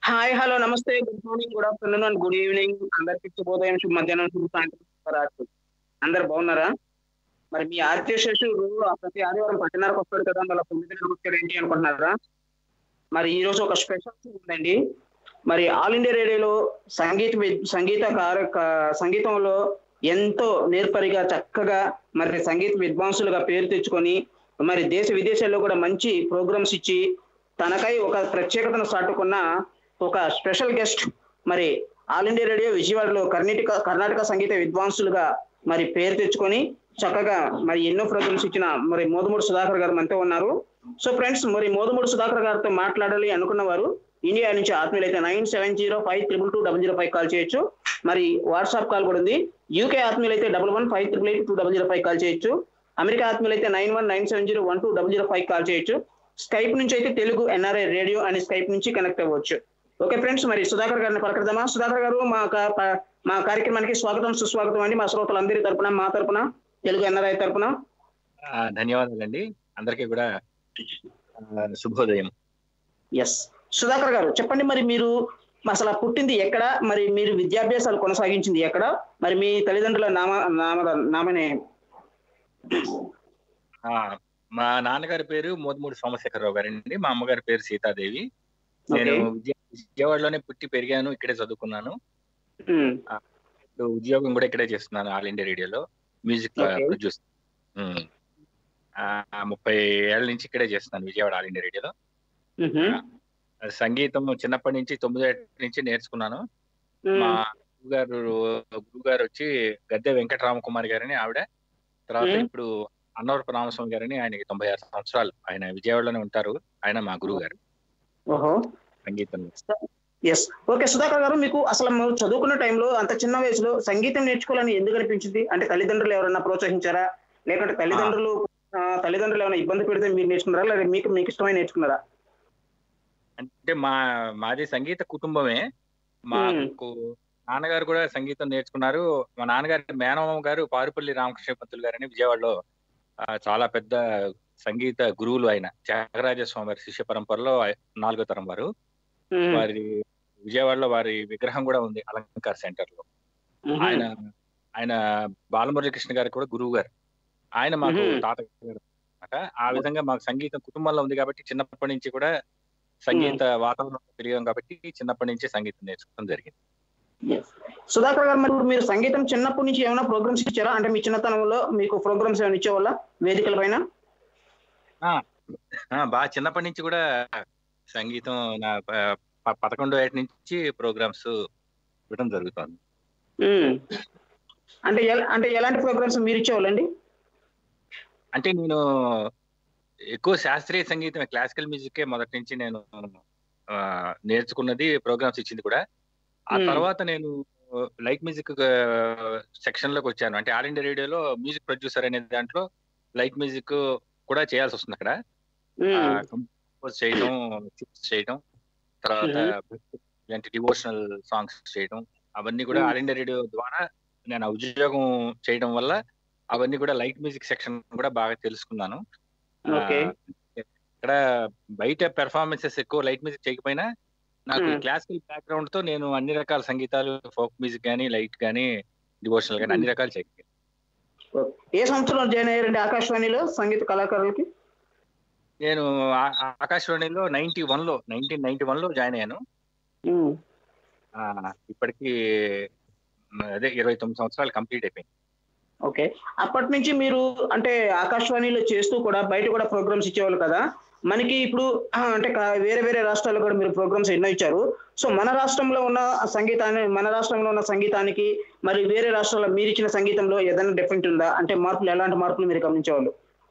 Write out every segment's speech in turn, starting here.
Hi hello నమస్తే good morning good afternoon and good evening అందరికి శుభోదయం శుభ మధ్యాహ్నం శుభ సాయంత్రం శుభరాత్రి అందరు బాగున్నారా మరి మీ ఆర్జే శేషుడు ప్రతి ఆదివారం పట్టినరకు వస్తాడు కదా మళ్ళీ తొమ్మిదిన్నరకు వచ్చాడు ఏంటి అనుకుంటున్నారా మరి ఈ రోజు ఒక స్పెషల్ ఉందండి మరి ఆల్ ఇండియా రేడియోలో సంగీత వి- సంగీత కార క- సంగీతంలో ఎంతో నేర్పరిగా చక్కగా మరి సంగీత విద్వాంసులుగా పేరు తెచ్చుకొని మరి దేశ విదేశాల్లో కూడా మంచి ప్రోగ్రామ్స్ ఇచ్చి తనకై ఒక ప్రత్యేకతను చాటుకున్న ఒక స్పెషల్ గెస్ట్ మరి ఆల్ ఇండియా రేడియో విజయవాడలో కర్ణాటక కర్ణాటక సంగీత విద్వాంసులుగా మరి పేరు తెచ్చుకొని చక్కగా మరి ఎన్నో ప్రోగ్రామ్స్ ఇచ్చిన మరి మోదుమూడు సుధాకర్ గారు మనతో ఉన్నారు సో ఫ్రెండ్స్ మరి మోదుమూడు సుధాకర్ గారితో మాట్లాడాలి అనుకున్న వారు ఇండియా నుంచి ఆత్మీయులైతే nine seven zero five triple two double zero five call చేయొచ్చు మరి వాట్సాప్ కాల్ కూడా ఉంది యూకే ఆత్మీయులైతే double one five triple eight two double zero five call చేయొచ్చు అమెరికా ఆత్మీయులైతే nine one nine seven zero one two double zero five call చేయొచ్చు Skype నుంచి అయితే తెలుగు ఎన్ఆర్ఐ రేడియో అని స్కైప్ నుంచి కనెక్ట్ అవ్వచ్చు ఓకే ఫ్రెండ్స్ మరి సుధాకర్ గారిని పలకరిద్దామా సుధాకర్ గారు మా కా- ప- మా కార్యక్రమానికి స్వాగతం సుస్వాగతం అండి మా శ్రోతలందరి తరపున మా తరపున తెలుగు ఎన్ఆర్ఐ తరపున ఆ, ధన్యవాదాలండి అందరికీ కూడా ఆ, శుభోదయం ఎస్ సుధాకర్ గారు చెప్పండి మరి మీరు అసలు పుట్టింది ఎక్కడ మరి మీరు విద్యాభ్యాసాలు కొనసాగించింది ఎక్కడ మరి మీ తల్లిదండ్రుల నామ నామ నామనే ఆ, మా నాన్నగారి పేరు మోదుమూడి సోమశేఖరరావు గారండి మా అమ్మగారి పేరు సీతాదేవి నేను ఓకే విజయ విజయవాడలోనే పుట్టి పెరిగాను ఇక్కడే చదువుకున్నాను ఉమ్, ఇప్పుడు ఉద్యోగం కూడా ఇక్కడే చేస్తున్నాను ఆల్ ఇండియా రేడియోలో మ్యూజిక్ Okay. ప్రొడ్యూస్ ముప్పై ఏళ్ళ నుంచి ఇక్కడే చేస్తున్నాను విజయవాడ ఆల్ ఇండియా రేడియోలో ఉహు, సంగీతం చిన్నప్పటి నుంచి తొమ్మిదో ఏట నుంచి నేర్చుకున్నాను మా ఉమ్, గురుగారు గురువు గారు వచ్చి గద్దె వెంకటరామకుమారి గారని ఆవిడ తర్వాత మ్మ్. ఇప్పుడు అన్నవరపు రామస్వామి గారని ఆయనకి తొంభై ఆరు సంవత్సరాలు ఆయన విజయవాడలోనే ఉంటారు ఆయన మా గురువు గారు ఓహో సంగీతం ఎస్ ఓకే సుధాకర్ గారు మీకు అసలు మీరు చదువుకున్న టైంలో అంత చిన్న వయసులో సంగీతం నేర్చుకోవాలని ఎందుకు అనిపించింది అంటే తల్లిదండ్రులు ఎవరైనా ప్రోత్సహించారా లేకుంటే తల్లిదండ్రులు ఆ, తల్లిదండ్రులు ఏమైనా ఇబ్బంది పెడితే మీరు నేర్చుకున్నారా లేదా మీకు మీకు ఇష్టమై నేర్చుకున్నారా అంటే మా మాది సంగీత కుటుంబమే మాకు నాన్నగారు కూడా సంగీతం నేర్చుకున్నారు మా నాన్నగారి మేనమామ గారు పారుపల్లి రామకృష్ణ పంతులు గారని విజయవాడలో ఆ, చాలా పెద్ద సంగీత గురువులు ఆయన త్యాగరాజ స్వామి వారి శిష్య పరంపరలో నాలుగో తరం వారు ఉమ్, వారి విజయవాడలో వారి విగ్రహం కూడా ఉంది అలంకార్ సెంటర్ లో ఉహు, ఆయన ఆయన బాలమురళీకృష్ణ గారు కూడా గురువు గారు ఆయన మాకు మ్మ్. తాత గారు అన్నమాట ఆ విధంగా మాకు సంగీతం కుటుంబంలో ఉంది కాబట్టి చిన్నప్పటి నుంచి కూడా సంగీత వాతావరణం పెరిగాం కాబట్టి చిన్నప్పటి నుంచి సంగీతం నేర్చుకోవడం జరిగింది yes. సుధాకర్ గారు మరి ఇప్పుడు మీరు సంగీతం చిన్నప్పటి నుంచి ఏమైనా ప్రోగ్రామ్స్ ఇచ్చారా అంటే మీ చిన్నతనంలో మీకు ప్రోగ్రామ్స్ ఏమైనా ఇచ్చేవాళ్ళ వేదికల పైన ఆ, బాగా చిన్నప్పటి నుంచి కూడా సంగీతం నా ప- ప- పదకొండో ఏట నుంచి ప్రోగ్రామ్స్ ఇవ్వడం జరుగుతుంది ఉమ్. అంటే ఎల- అంటే ఎలాంటి ప్రోగ్రామ్స్ మీరు ఇచ్చేవాళ్ళండి అంటే నేను ఎక్కువ శాస్త్రీయ సంగీతం క్లాసికల్ మ్యూజిక్ మొదటి నుంచి నేను ఆ, నేర్చుకున్నది ప్రోగ్రామ్స్ ఇచ్చింది కూడా ఆ Hmm. తర్వాత నేను లైట్ మ్యూజిక్ సెక్షన్ లోకి వచ్చాను అంటే ఆల్ ఇండియా రేడియోలో మ్యూజిక్ ప్రొడ్యూసర్ అనే దాంట్లో లైట్ మ్యూజిక్ కూడా చేయాల్సి వస్తుంది అక్కడ ఉమ్, కంపోజ్ చేయడం ట్యూన్స్ చేయడం తర్వాత ఇలాంటి డివోషనల్ సాంగ్స్ చేయడం అవన్నీ కూడా Hmm. ఆల్ ఇండియా రేడియో ద్వారా నేను ఆ ఉద్యోగం చేయడం వల్ల అవన్నీ కూడా లైట్ మ్యూజిక్ సెక్షన్ కూడా బాగా తెలుసుకున్నాను ఆ, ఓకే ఇక్కడ బయట పెర్ఫార్మెన్సెస్ ఎక్కువ లైట్ మ్యూజిక్ చేయకపోయినా నాకు Hmm. క్లాసికల్ బ్యాక్గ్రౌండ్ తో నేను అన్ని రకాల సంగీతాలు ఫోక్ మ్యూజిక్ గానీ లైట్ గానీ డివోషనల్ గానీ అన్ని రకాలు చేయగలను ఏ సంవత్సరంలో జాయిన్ అయ్యారండి ఆకాశవాణిలో సంగీత కళాకారులకి నేను ఆ- ఆ- ఆకాశవాణిలో నైన్టీ వన్ లో నైన్టీన్ నైన్టీ వన్ లో జాయిన్ అయ్యాను ఉమ్, ఆ, ఇప్పటికి మ్, అదే ఇరవై తొమ్మిది సంవత్సరాలు కంప్లీట్ అయిపోయింది ఓకే అప్పటి నుంచి మీరు అంటే ఆకాశవాణిలో చేస్తూ కూడా బయట కూడా ప్రోగ్రామ్స్ ఇచ్చేవాళ్ళు కదా మనకి ఇప్పుడు ఆ, అంటే కా- వేరే వేరే రాష్ట్రాల్లో కూడా మీరు ప్రోగ్రామ్స్ ఎన్నో ఇచ్చారు సో మన రాష్ట్రంలో ఉన్న సంగీతాన్ని మన రాష్ట్రంలో ఉన్న సంగీతానికి మరి వేరే రాష్ట్రాల్లో మీరు ఇచ్చిన సంగీతంలో ఏదైనా డిఫరెంట్ ఉందా అంటే మార్పులు ఎలాంటి మార్పులు మీరు గమనించేవాళ్ళు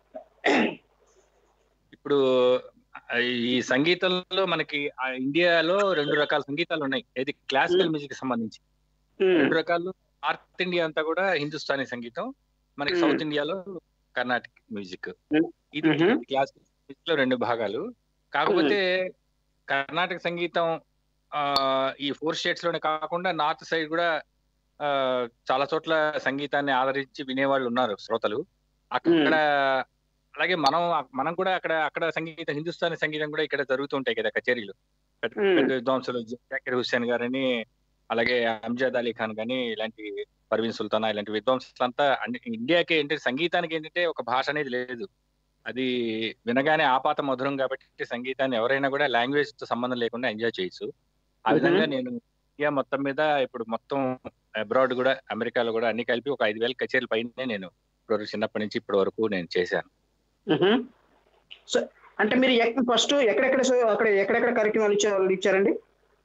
ఇప్పుడు ఆ, ఈ సంగీతంలో మనకి ఆ ఇండియాలో రెండు రకాల సంగీతాలు ఉన్నాయి ఏది క్లాసికల్ మ్యూజిక్ సంబంధించి ఉమ్, రెండు రకాలు నార్త్ ఇండియా అంతా కూడా హిందుస్థానీ సంగీతం మనకి Hmm. సౌత్ ఇండియాలో కర్ణాటక మ్యూజిక్ Hmm. ఇది Mhm. క్లాసికల్ మ్యూజిక్ లో రెండు భాగాలు కాకపోతే కర్ణాటక సంగీతం ఆ ఈ ఫోర్ స్టేట్స్ లోనే కాకుండా నార్త్ సైడ్ కూడా ఆ చాలా చోట్ల సంగీతాన్ని ఆదరించి వినేవాళ్ళు ఉన్నారు శ్రోతలు అక్కడ అలాగే మనం మనం కూడా అక్కడ అక్కడ సంగీతం హిందుస్థానీ సంగీతం కూడా ఇక్కడ జరుగుతుంటాయి కదా కచేరీలు పెద్ద మ్మ్. పెద్ద విద్వాంసులు జాకిర్ హుస్సేన్ గారని అలాగే అంజద్ అలీ ఖాన్ కానీ ఇలాంటి పర్వీన్ సుల్తానా ఇలాంటి విద్వాంసులంతా అన్ని ఇండియాకి ఏంటంటే సంగీతానికి ఏంటంటే ఒక భాష అనేది లేదు అది వినగానే ఆపాత మధురం కాబట్టి సంగీతాన్ని ఎవరైనా కూడా లాంగ్వేజ్ తో సంబంధం లేకుండా ఎంజాయ్ చేయొచ్చు ఆ మ్మ్. విధంగా నేను ఇండియా మొత్తం మీద ఇప్పుడు మొత్తం అబ్రాడ్ కూడా అమెరికాలో కూడా అన్ని కలిపి ఒక ఐదు వేల కచేరీల పైన నేను ఇప్పుడు చిన్నప్పటి నుంచి ఇప్పటి వరకు నేను చేశాను మ్మ్. సో అంటే మీరు ఫస్ట్ ఎక్కడెక్కడ సో అక్కడ ఎక్కడెక్కడ కార్యక్రమాలు ఇచ్చారు ఇచ్చారండి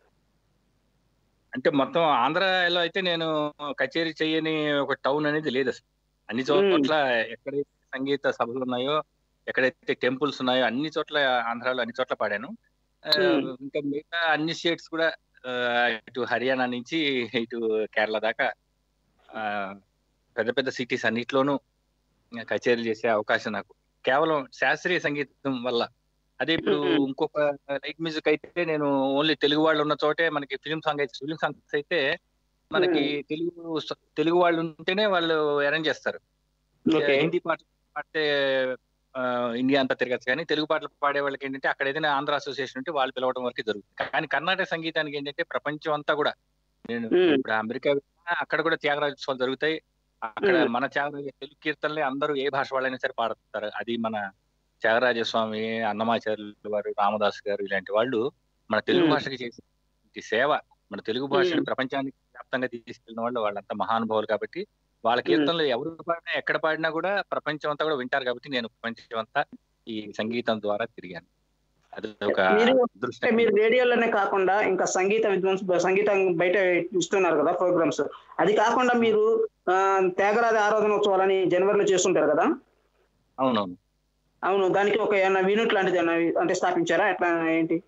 అంటే మొత్తం ఆంధ్రాలో అయితే నేను కచేరీ చేయని ఒక టౌన్ అనేది లేదు అసలు అన్ని చోట్ల ఎక్కడైతే సంగీత సభలు ఉన్నాయో ఎక్కడైతే టెంపుల్స్ ఉన్నాయో అన్ని చోట్ల ఆంధ్రాలో అన్ని చోట్ల పాడాను ఆ, Hmm. ఇంకా మిగతా అన్ని స్టేట్స్ కూడా ఆ, ఇటు హర్యానా నుంచి ఇటు కేరళ దాకా ఆ, పెద్ద పెద్ద సిటీస్ అన్నిట్లోనూ కచేరీలు చేసే అవకాశం నాకు కేవలం శాస్త్రీయ సంగీతం వల్ల అదే ఇప్పుడు Mhm. ఇంకొక లైట్ మ్యూజిక్ అయితే నేను ఓన్లీ తెలుగు వాళ్ళు ఉన్న చోటే మనకి ఫిలిం సాంగ్ అయితే ఫిలిం సాంగ్స్ అయితే మనకి తెలుగు స- తెలుగు వాళ్ళు ఉంటేనే వాళ్ళు అరేంజ్ చేస్తారు ఓకే హిందీ పాటలు పాడితే ఆ, ఇండియా అంతా తిరగచ్చు కానీ తెలుగు పాటలు పాడే వాళ్ళకి ఏంటంటే అక్కడ ఏదైనా ఆంధ్ర అసోసియేషన్ ఉంటే వాళ్ళు పిలవడం వరకు జరుగుతుంది కానీ కర్ణాటక సంగీతానికి ఏంటంటే ప్రపంచం అంతా కూడా నేను Hmm. ఇప్పుడు అమెరికా వెళ్ళినా అక్కడ కూడా త్యాగరాజోత్సవాలు జరుగుతాయి అక్కడ Hmm. మన త్యాగరాజ తెలుగు కీర్తనలే అందరూ ఏ భాష వాళ్ళైనా సరే పాడతారు అది మన త్యాగరాజ స్వామి అన్నమాచార్యులు వారు రామదాస్ గారు ఇలాంటి వాళ్ళు మన తెలుగు Hmm. భాషకి చేసిన ఈ సేవ మన తెలుగు భాషను Hmm. ప్రపంచానికి వ్యాప్తంగా తీసుకెళ్ళిన వాళ్ళు వాళ్ళంతా మహానుభావులు కాబట్టి వాళ్ళ కీర్తనలు ఎవరు పాడినా ఎక్కడ పాడినా కూడా ప్రపంచం అంతా కూడా వింటారు కాబట్టి నేను ప్రపంచం అంతా ఈ సంగీతం ద్వారా తిరిగాను అది ఒక మీరు అంటే అదృష్టం మీరు రేడియోలోనే కాకుండా ఇంకా సంగీత విద్వాంస సంగీతం బయట ఇస్తున్నారు కదా ప్రోగ్రామ్స్ అది కాకుండా మీరు ఆ, త్యాగరాజ ఆరాధన ఉత్సవాలని జనవరిలో చేస్తుంటారు కదా అవునవును అవును దానికి ఒక ఏమైనా యూనిట్ లాంటిది ఏమైనా అంటే స్థాపించారా ఎట్లా ఏంటి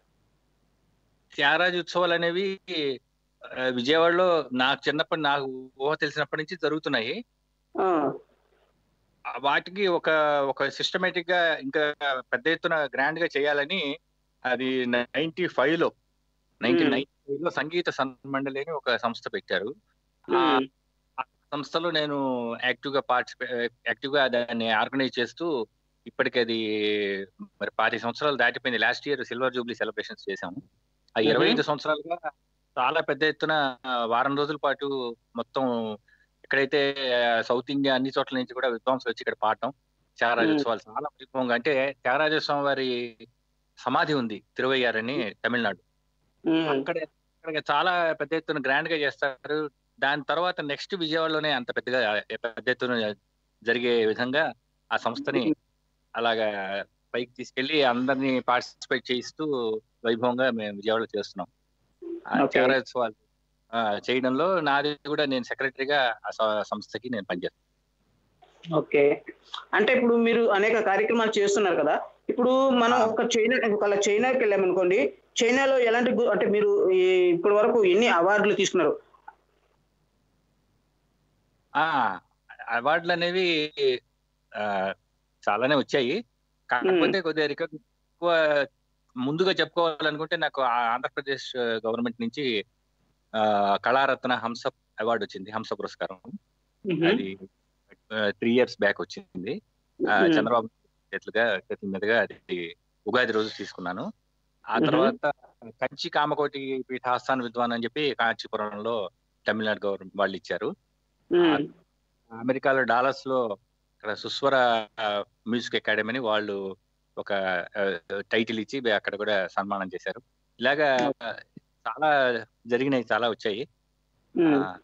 త్యాగరాజ ఉత్సవాలు అనేవి ఆ, విజయవాడలో నాకు చిన్నప్పటి నాకు ఊహ తెలిసినప్పటి నుంచి జరుగుతున్నాయి ఆ, ఆ, వాటికి ఒక ఒక సిస్టమేటిక్ గా ఇంకా పెద్ద ఎత్తున గ్రాండ్ గా చేయాలని అది నైన్టీ ఫైవ్ లో నైన్టీన్ నైన్టీ ఫైవ్ లో సంగీత సన్మండలి అని ఒక సంస్థ పెట్టారు ఆ ఉమ్, ఆ సంస్థలో నేను యాక్టివ్ గా పార్టిసిపే యాక్టివ్ గా దాన్ని ఆర్గనైజ్ చేస్తూ ఇప్పటికి అది మరి పాతి సంవత్సరాలు దాటిపోయింది last year silver jubilee celebrations చేశాము ఆ ఇరవై ఐదు సంవత్సరాలుగా చాలా పెద్ద ఎత్తున ఆ, వారం రోజుల పాటు మొత్తం ఎక్కడైతే సౌత్ ఇండియా అన్ని చోట్ల నుంచి కూడా విద్వాంసులు వచ్చి ఇక్కడ పాడటం త్యాగరాజోత్సవాలు చాలా వైభవంగా అంటే త్యాగరాజస్వామి వారి సమాధి ఉంది తిరువయ్యారు అని తమిళనాడు ఉమ్, అక్కడ అక్కడ చాలా పెద్ద ఎత్తున గ్రాండ్ గా చేస్తారు దాని తర్వాత నెక్స్ట్ విజయవాడలోనే అంత పెద్దగా పెద్ద ఎత్తున జరిగే విధంగా ఆ సంస్థని అలాగా పైకి తీసుకెళ్లి అందరినీ పార్టిసిపేట్ చేయిస్తూ వైభవంగా మేము విజయవాడలో చేస్తున్నాం ఆ Okay. త్యాగరాజోత్సవాలు ఆ, చేయడంలో నాది కూడా నేను సెక్రటరీగా ఆ స- సంస్థకి నేను పనిచేస్తాను ఓకే అంటే ఇప్పుడు మీరు అనేక కార్యక్రమాలు చేస్తున్నారు కదా ఇప్పుడు మనం ఒక చైనా ఒకవేళ చైనాకి వెళ్ళామనుకోండి చైనాలో ఎలాంటి గు- అంటే మీరు ఈ- ఇప్పటి వరకు ఎన్ని అవార్డులు తీసుకున్నారు ఆ అవార్డులు అనేవి ఆ, చాలానే వచ్చాయి కాకపోతే కొద్దిగా రికార్డ్ ఎక్కువ ముందుగా చెప్పుకోవాలనుకుంటే నాకు ఆ ఆంధ్రప్రదేశ్ గవర్నమెంట్ నుంచి ఆ, కళారత్న హంస అవార్డు వచ్చింది హంస పురస్కారం అది త్రీ ఇయర్స్ బ్యాక్ వచ్చింది ఆ, మ్మ్. చంద్రబాబు చేతులుగా చేతుల మీదుగా అది ఉగాది రోజు తీసుకున్నాను ఆ మ్మ్. తర్వాత కంచి కామకోటి పీఠాస్థాన విద్వాన్ అని చెప్పి కాంచీపురంలో తమిళనాడు గవర్నమెంట్ వాళ్ళు ఇచ్చారు ఉమ్, అమెరికాలో డాలస్ లో అక్కడ సుస్వర మ్యూజిక్ అకాడమీని వాళ్ళు ఒక టైటిల్ ఇచ్చి అక్కడ కూడా సన్మానం చేశారు ఇలాగా చాలా జరిగినాయి చాలా వచ్చాయి ఉమ్. ఆ,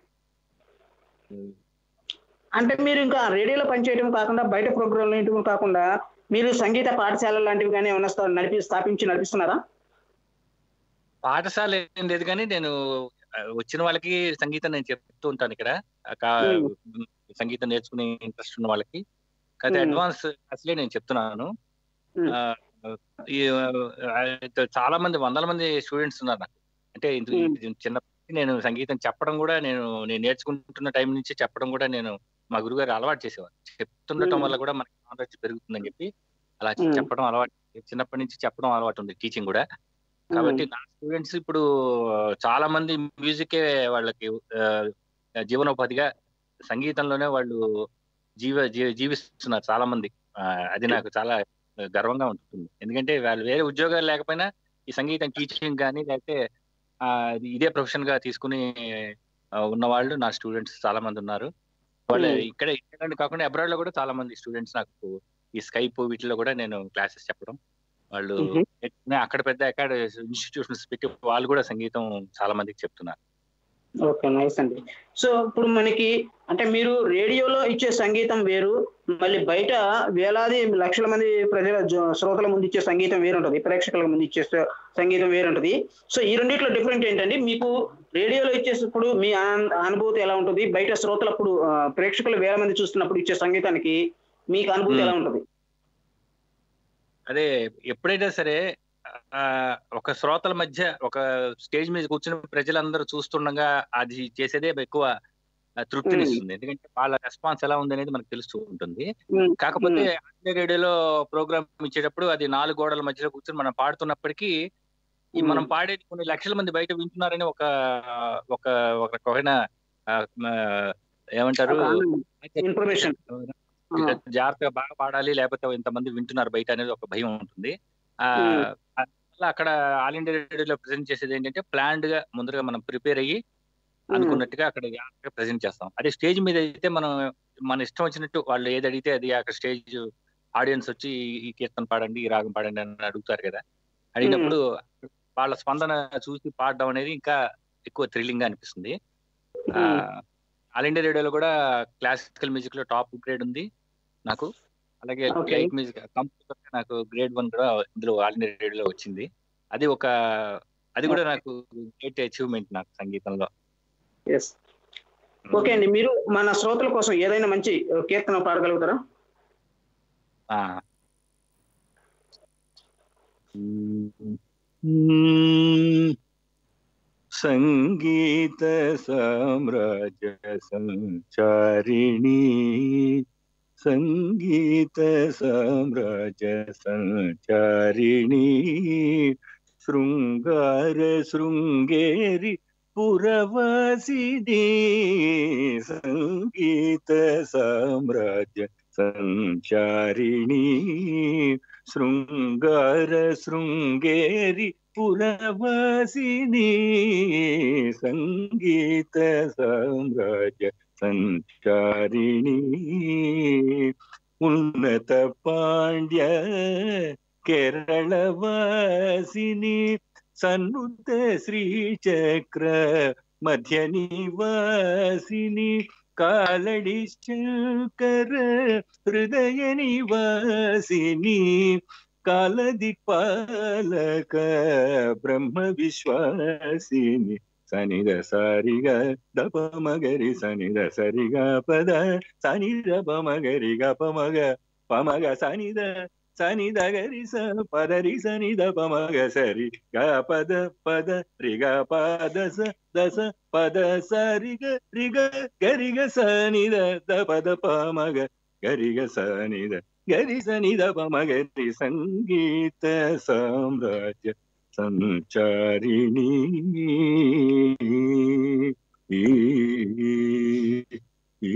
అంటే మీరు ఇంకా రేడియోలో పనిచేయడం కాకుండా బయట ప్రోగ్రాంలు ఏంటి కాకుండా మీరు సంగీత పాఠశాల లాంటివి కానీ ఏమైనా స్థా- నడిపి స్థాపించి నడిపిస్తున్నారా పాఠశాల ఏం లేదు కానీ నేను ఆ, వచ్చిన వాళ్ళకి సంగీతం నేను చెప్తూ ఉంటాను ఇక్కడ ఆ, కా- సంగీతం నేర్చుకునే ఇంట్రెస్ట్ ఉన్న వాళ్ళకి కాకపోతే Hmm. అడ్వాన్స్ అసలే నేను చెప్తున్నాను Hmm. ఆ, ఈ, ఆ, చాలా మంది వందల మంది స్టూడెంట్స్ ఉన్నారు నాకు అంటే ఇది- Hmm. ఇది చిన్నప్పటి నుంచి నేను సంగీతం చెప్పడం కూడా నేను నేను నేర్చుకుంటున్న టైం నుంచి చెప్పడం కూడా నేను మా గురుగారు అలవాటు చేసేవారు చెప్తుండటం Hmm. వల్ల కూడా మనకి నాలెడ్జ్ పెరుగుతుందని చెప్పి అలా Hmm. చెప్పడం అలవాటు చిన్నప్పటి నుంచి చెప్పడం అలవాటు ఉంది టీచింగ్ కూడా కాబట్టి నా స్టూడెంట్స్ ఇప్పుడు చాలా మంది మ్యూజికే వాళ్ళకి ఆ, జీవనోపాధిగా సంగీతంలోనే వాళ్ళు జీవ జీ- జీవిస్తున్నారు చాలా మంది ఆ, అది నాకు చాలా గర్వంగా ఉంటుంది ఎందుకంటే వాళ్ళు వేరే ఉద్యోగాలు లేకపోయినా ఈ సంగీతం టీచింగ్ కానీ లేకపోతే ఆ, ఇదే ప్రొఫెషన్ గా తీసుకుని ఆ, ఉన్న వాళ్ళు నా స్టూడెంట్స్ చాలా మంది ఉన్నారు వాళ్ళు Hmm. ఇక్కడ ఇక్కడ కాకుండా అబ్రాడ్ లో కూడా చాలా మంది స్టూడెంట్స్ నాకు ఈ స్కైప్ వీటిలో కూడా నేను క్లాసెస్ చెప్పడం వాళ్ళు Mhm. నేర్చుకుని అక్కడ పెద్ద అకాడ ఇన్స్టిట్యూషన్స్ పెట్టి వాళ్ళు కూడా సంగీతం చాలా మందికి చెప్తున్నారు ఓకే నైస్ అండి సో ఇప్పుడు మనకి అంటే మీరు రేడియోలో ఇచ్చే సంగీతం వేరు మళ్ళీ బయట వేలాది లక్షల మంది ప్రజల జ- శ్రోతల ముందు ఇచ్చే సంగీతం వేరు ఉంటుంది ప్రేక్షకుల ముందు ఇచ్చే స- సంగీతం వేరు ఉంటుంది సో ఈ రెండిట్లో డిఫరెంట్ ఏంటండి మీకు రేడియోలో ఇచ్చేటప్పుడు మీ ఆన్- అనుభూతి ఎలా ఉంటుంది బయట శ్రోతలప్పుడు ఆ, ప్రేక్షకులు వేల మంది చూస్తున్నప్పుడు ఇచ్చే సంగీతానికి మీకు అనుభూతి Hmm. ఎలా ఉంటుంది అదే ఎప్పుడైనా సరే ఆ, ఒక శ్రోతల మధ్య ఒక స్టేజ్ మీద కూర్చుని ప్రజలందరూ చూస్తుండగా అది చేసేదే ఎక్కువ ఆ, తృప్తినిస్తుంది ఎందుకంటే వాళ్ళ రెస్పాన్స్ ఎలా ఉంది అనేది మనకు తెలుస్తూ ఉంటుంది Hmm. కాకపోతే ఆంధ్ర రేడియోలో ప్రోగ్రామ్ ఇచ్చేటప్పుడు అది నాలుగు గోడల మధ్యలో కూర్చొని మనం పాడుతున్నప్పటికీ ఈ Hmm. మనం పాడేది కొన్ని లక్షల మంది బయట వింటున్నారని ఒక ఒక ఒక రకమైన ఆ, ఆ, ఏమంటారు ఇన్ఫర్మేషన్ జాగ్రత్తగా బాగా పాడాలి లేకపోతే ఇంతమంది వింటున్నారు బయట అనేది ఒక భయం ఉంటుంది ఆ Hmm. అలా అక్కడ ఆల్ ఇండియా రేడియోలో ప్రెజెంట్ చేసేది ఏంటంటే ప్లాన్డ్ గా ముందుగా మనం ప్రిపేర్ అయ్యి అనుకున్నట్టుగా అక్కడ జాగ్రత్తగా ప్రెజెంట్ చేస్తాం అదే స్టేజ్ మీద అయితే మనం మన ఇష్టం వచ్చినట్టు వాళ్ళు ఏది అడిగితే అది అక్కడ స్టేజ్ ఆడియన్స్ వచ్చి ఈ కీర్తన పాడండి ఈ రాగం పాడండి అని అడుగుతారు కదా అడిగినప్పుడు వాళ్ళ స్పందన చూసి పాడడం అనేది ఇంకా ఎక్కువ థ్రిల్లింగ్ గా అనిపిస్తుంది ఆ, ఆల్ ఇండియా రేడియోలో కూడా క్లాసికల్ మ్యూజిక్ లో టాప్ గ్రేడ్ ఉంది నాకు అలాగే Okay. లైట్ మ్యూజిక్ కంప్యూటర్ నాకు గ్రేడ్ వన్ కూడా ఇందులో ఆల్ ఇండియా రేడియోలో వచ్చింది అది ఒక అది కూడా నాకు గ్రేట్ అచీవ్మెంట్ నాకు సంగీతంలో ఎస్ ఓకే అండి మీరు మన శ్రోతల కోసం ఏదైనా మంచి కీర్తన పాడగలుగుతారా ఆ. సంగీత సామ్రాజ్య సంచారిణి సంగీత సామ్రాజ్య సంచారిణి శృంగార శృంగేరి పురవాసిని సంగీత సామ్రాజ్య సంచారిణి శృంగార శృంగేరి పురవాసిని సంగీత సామ్రాజ్య సంచారిణి ఉన్నత పాండ్య కేరళవాసిని సన్నుత శ్రీచక్ర మధ్య నివాసిని కాలడి శంకర హృదయ నివాసిని కాలదిక్పాలక బ్రహ్మ విశ్వాసిని సనిద సరిగ దప మగరి సనిద సరిగ పద సని దప మగరి గ పమగ పమగ సనిద సని దగరి స పదరి సని దప మగ సరి గ పద పద రిగ పద స దస పద సరిగ రిగ గరిగ సనిద ద పద పమగ గరిగ సనిద గరి సనిద పమగరి సంగీత సామ్రాజ్య సంచారిణి ఈ ఈ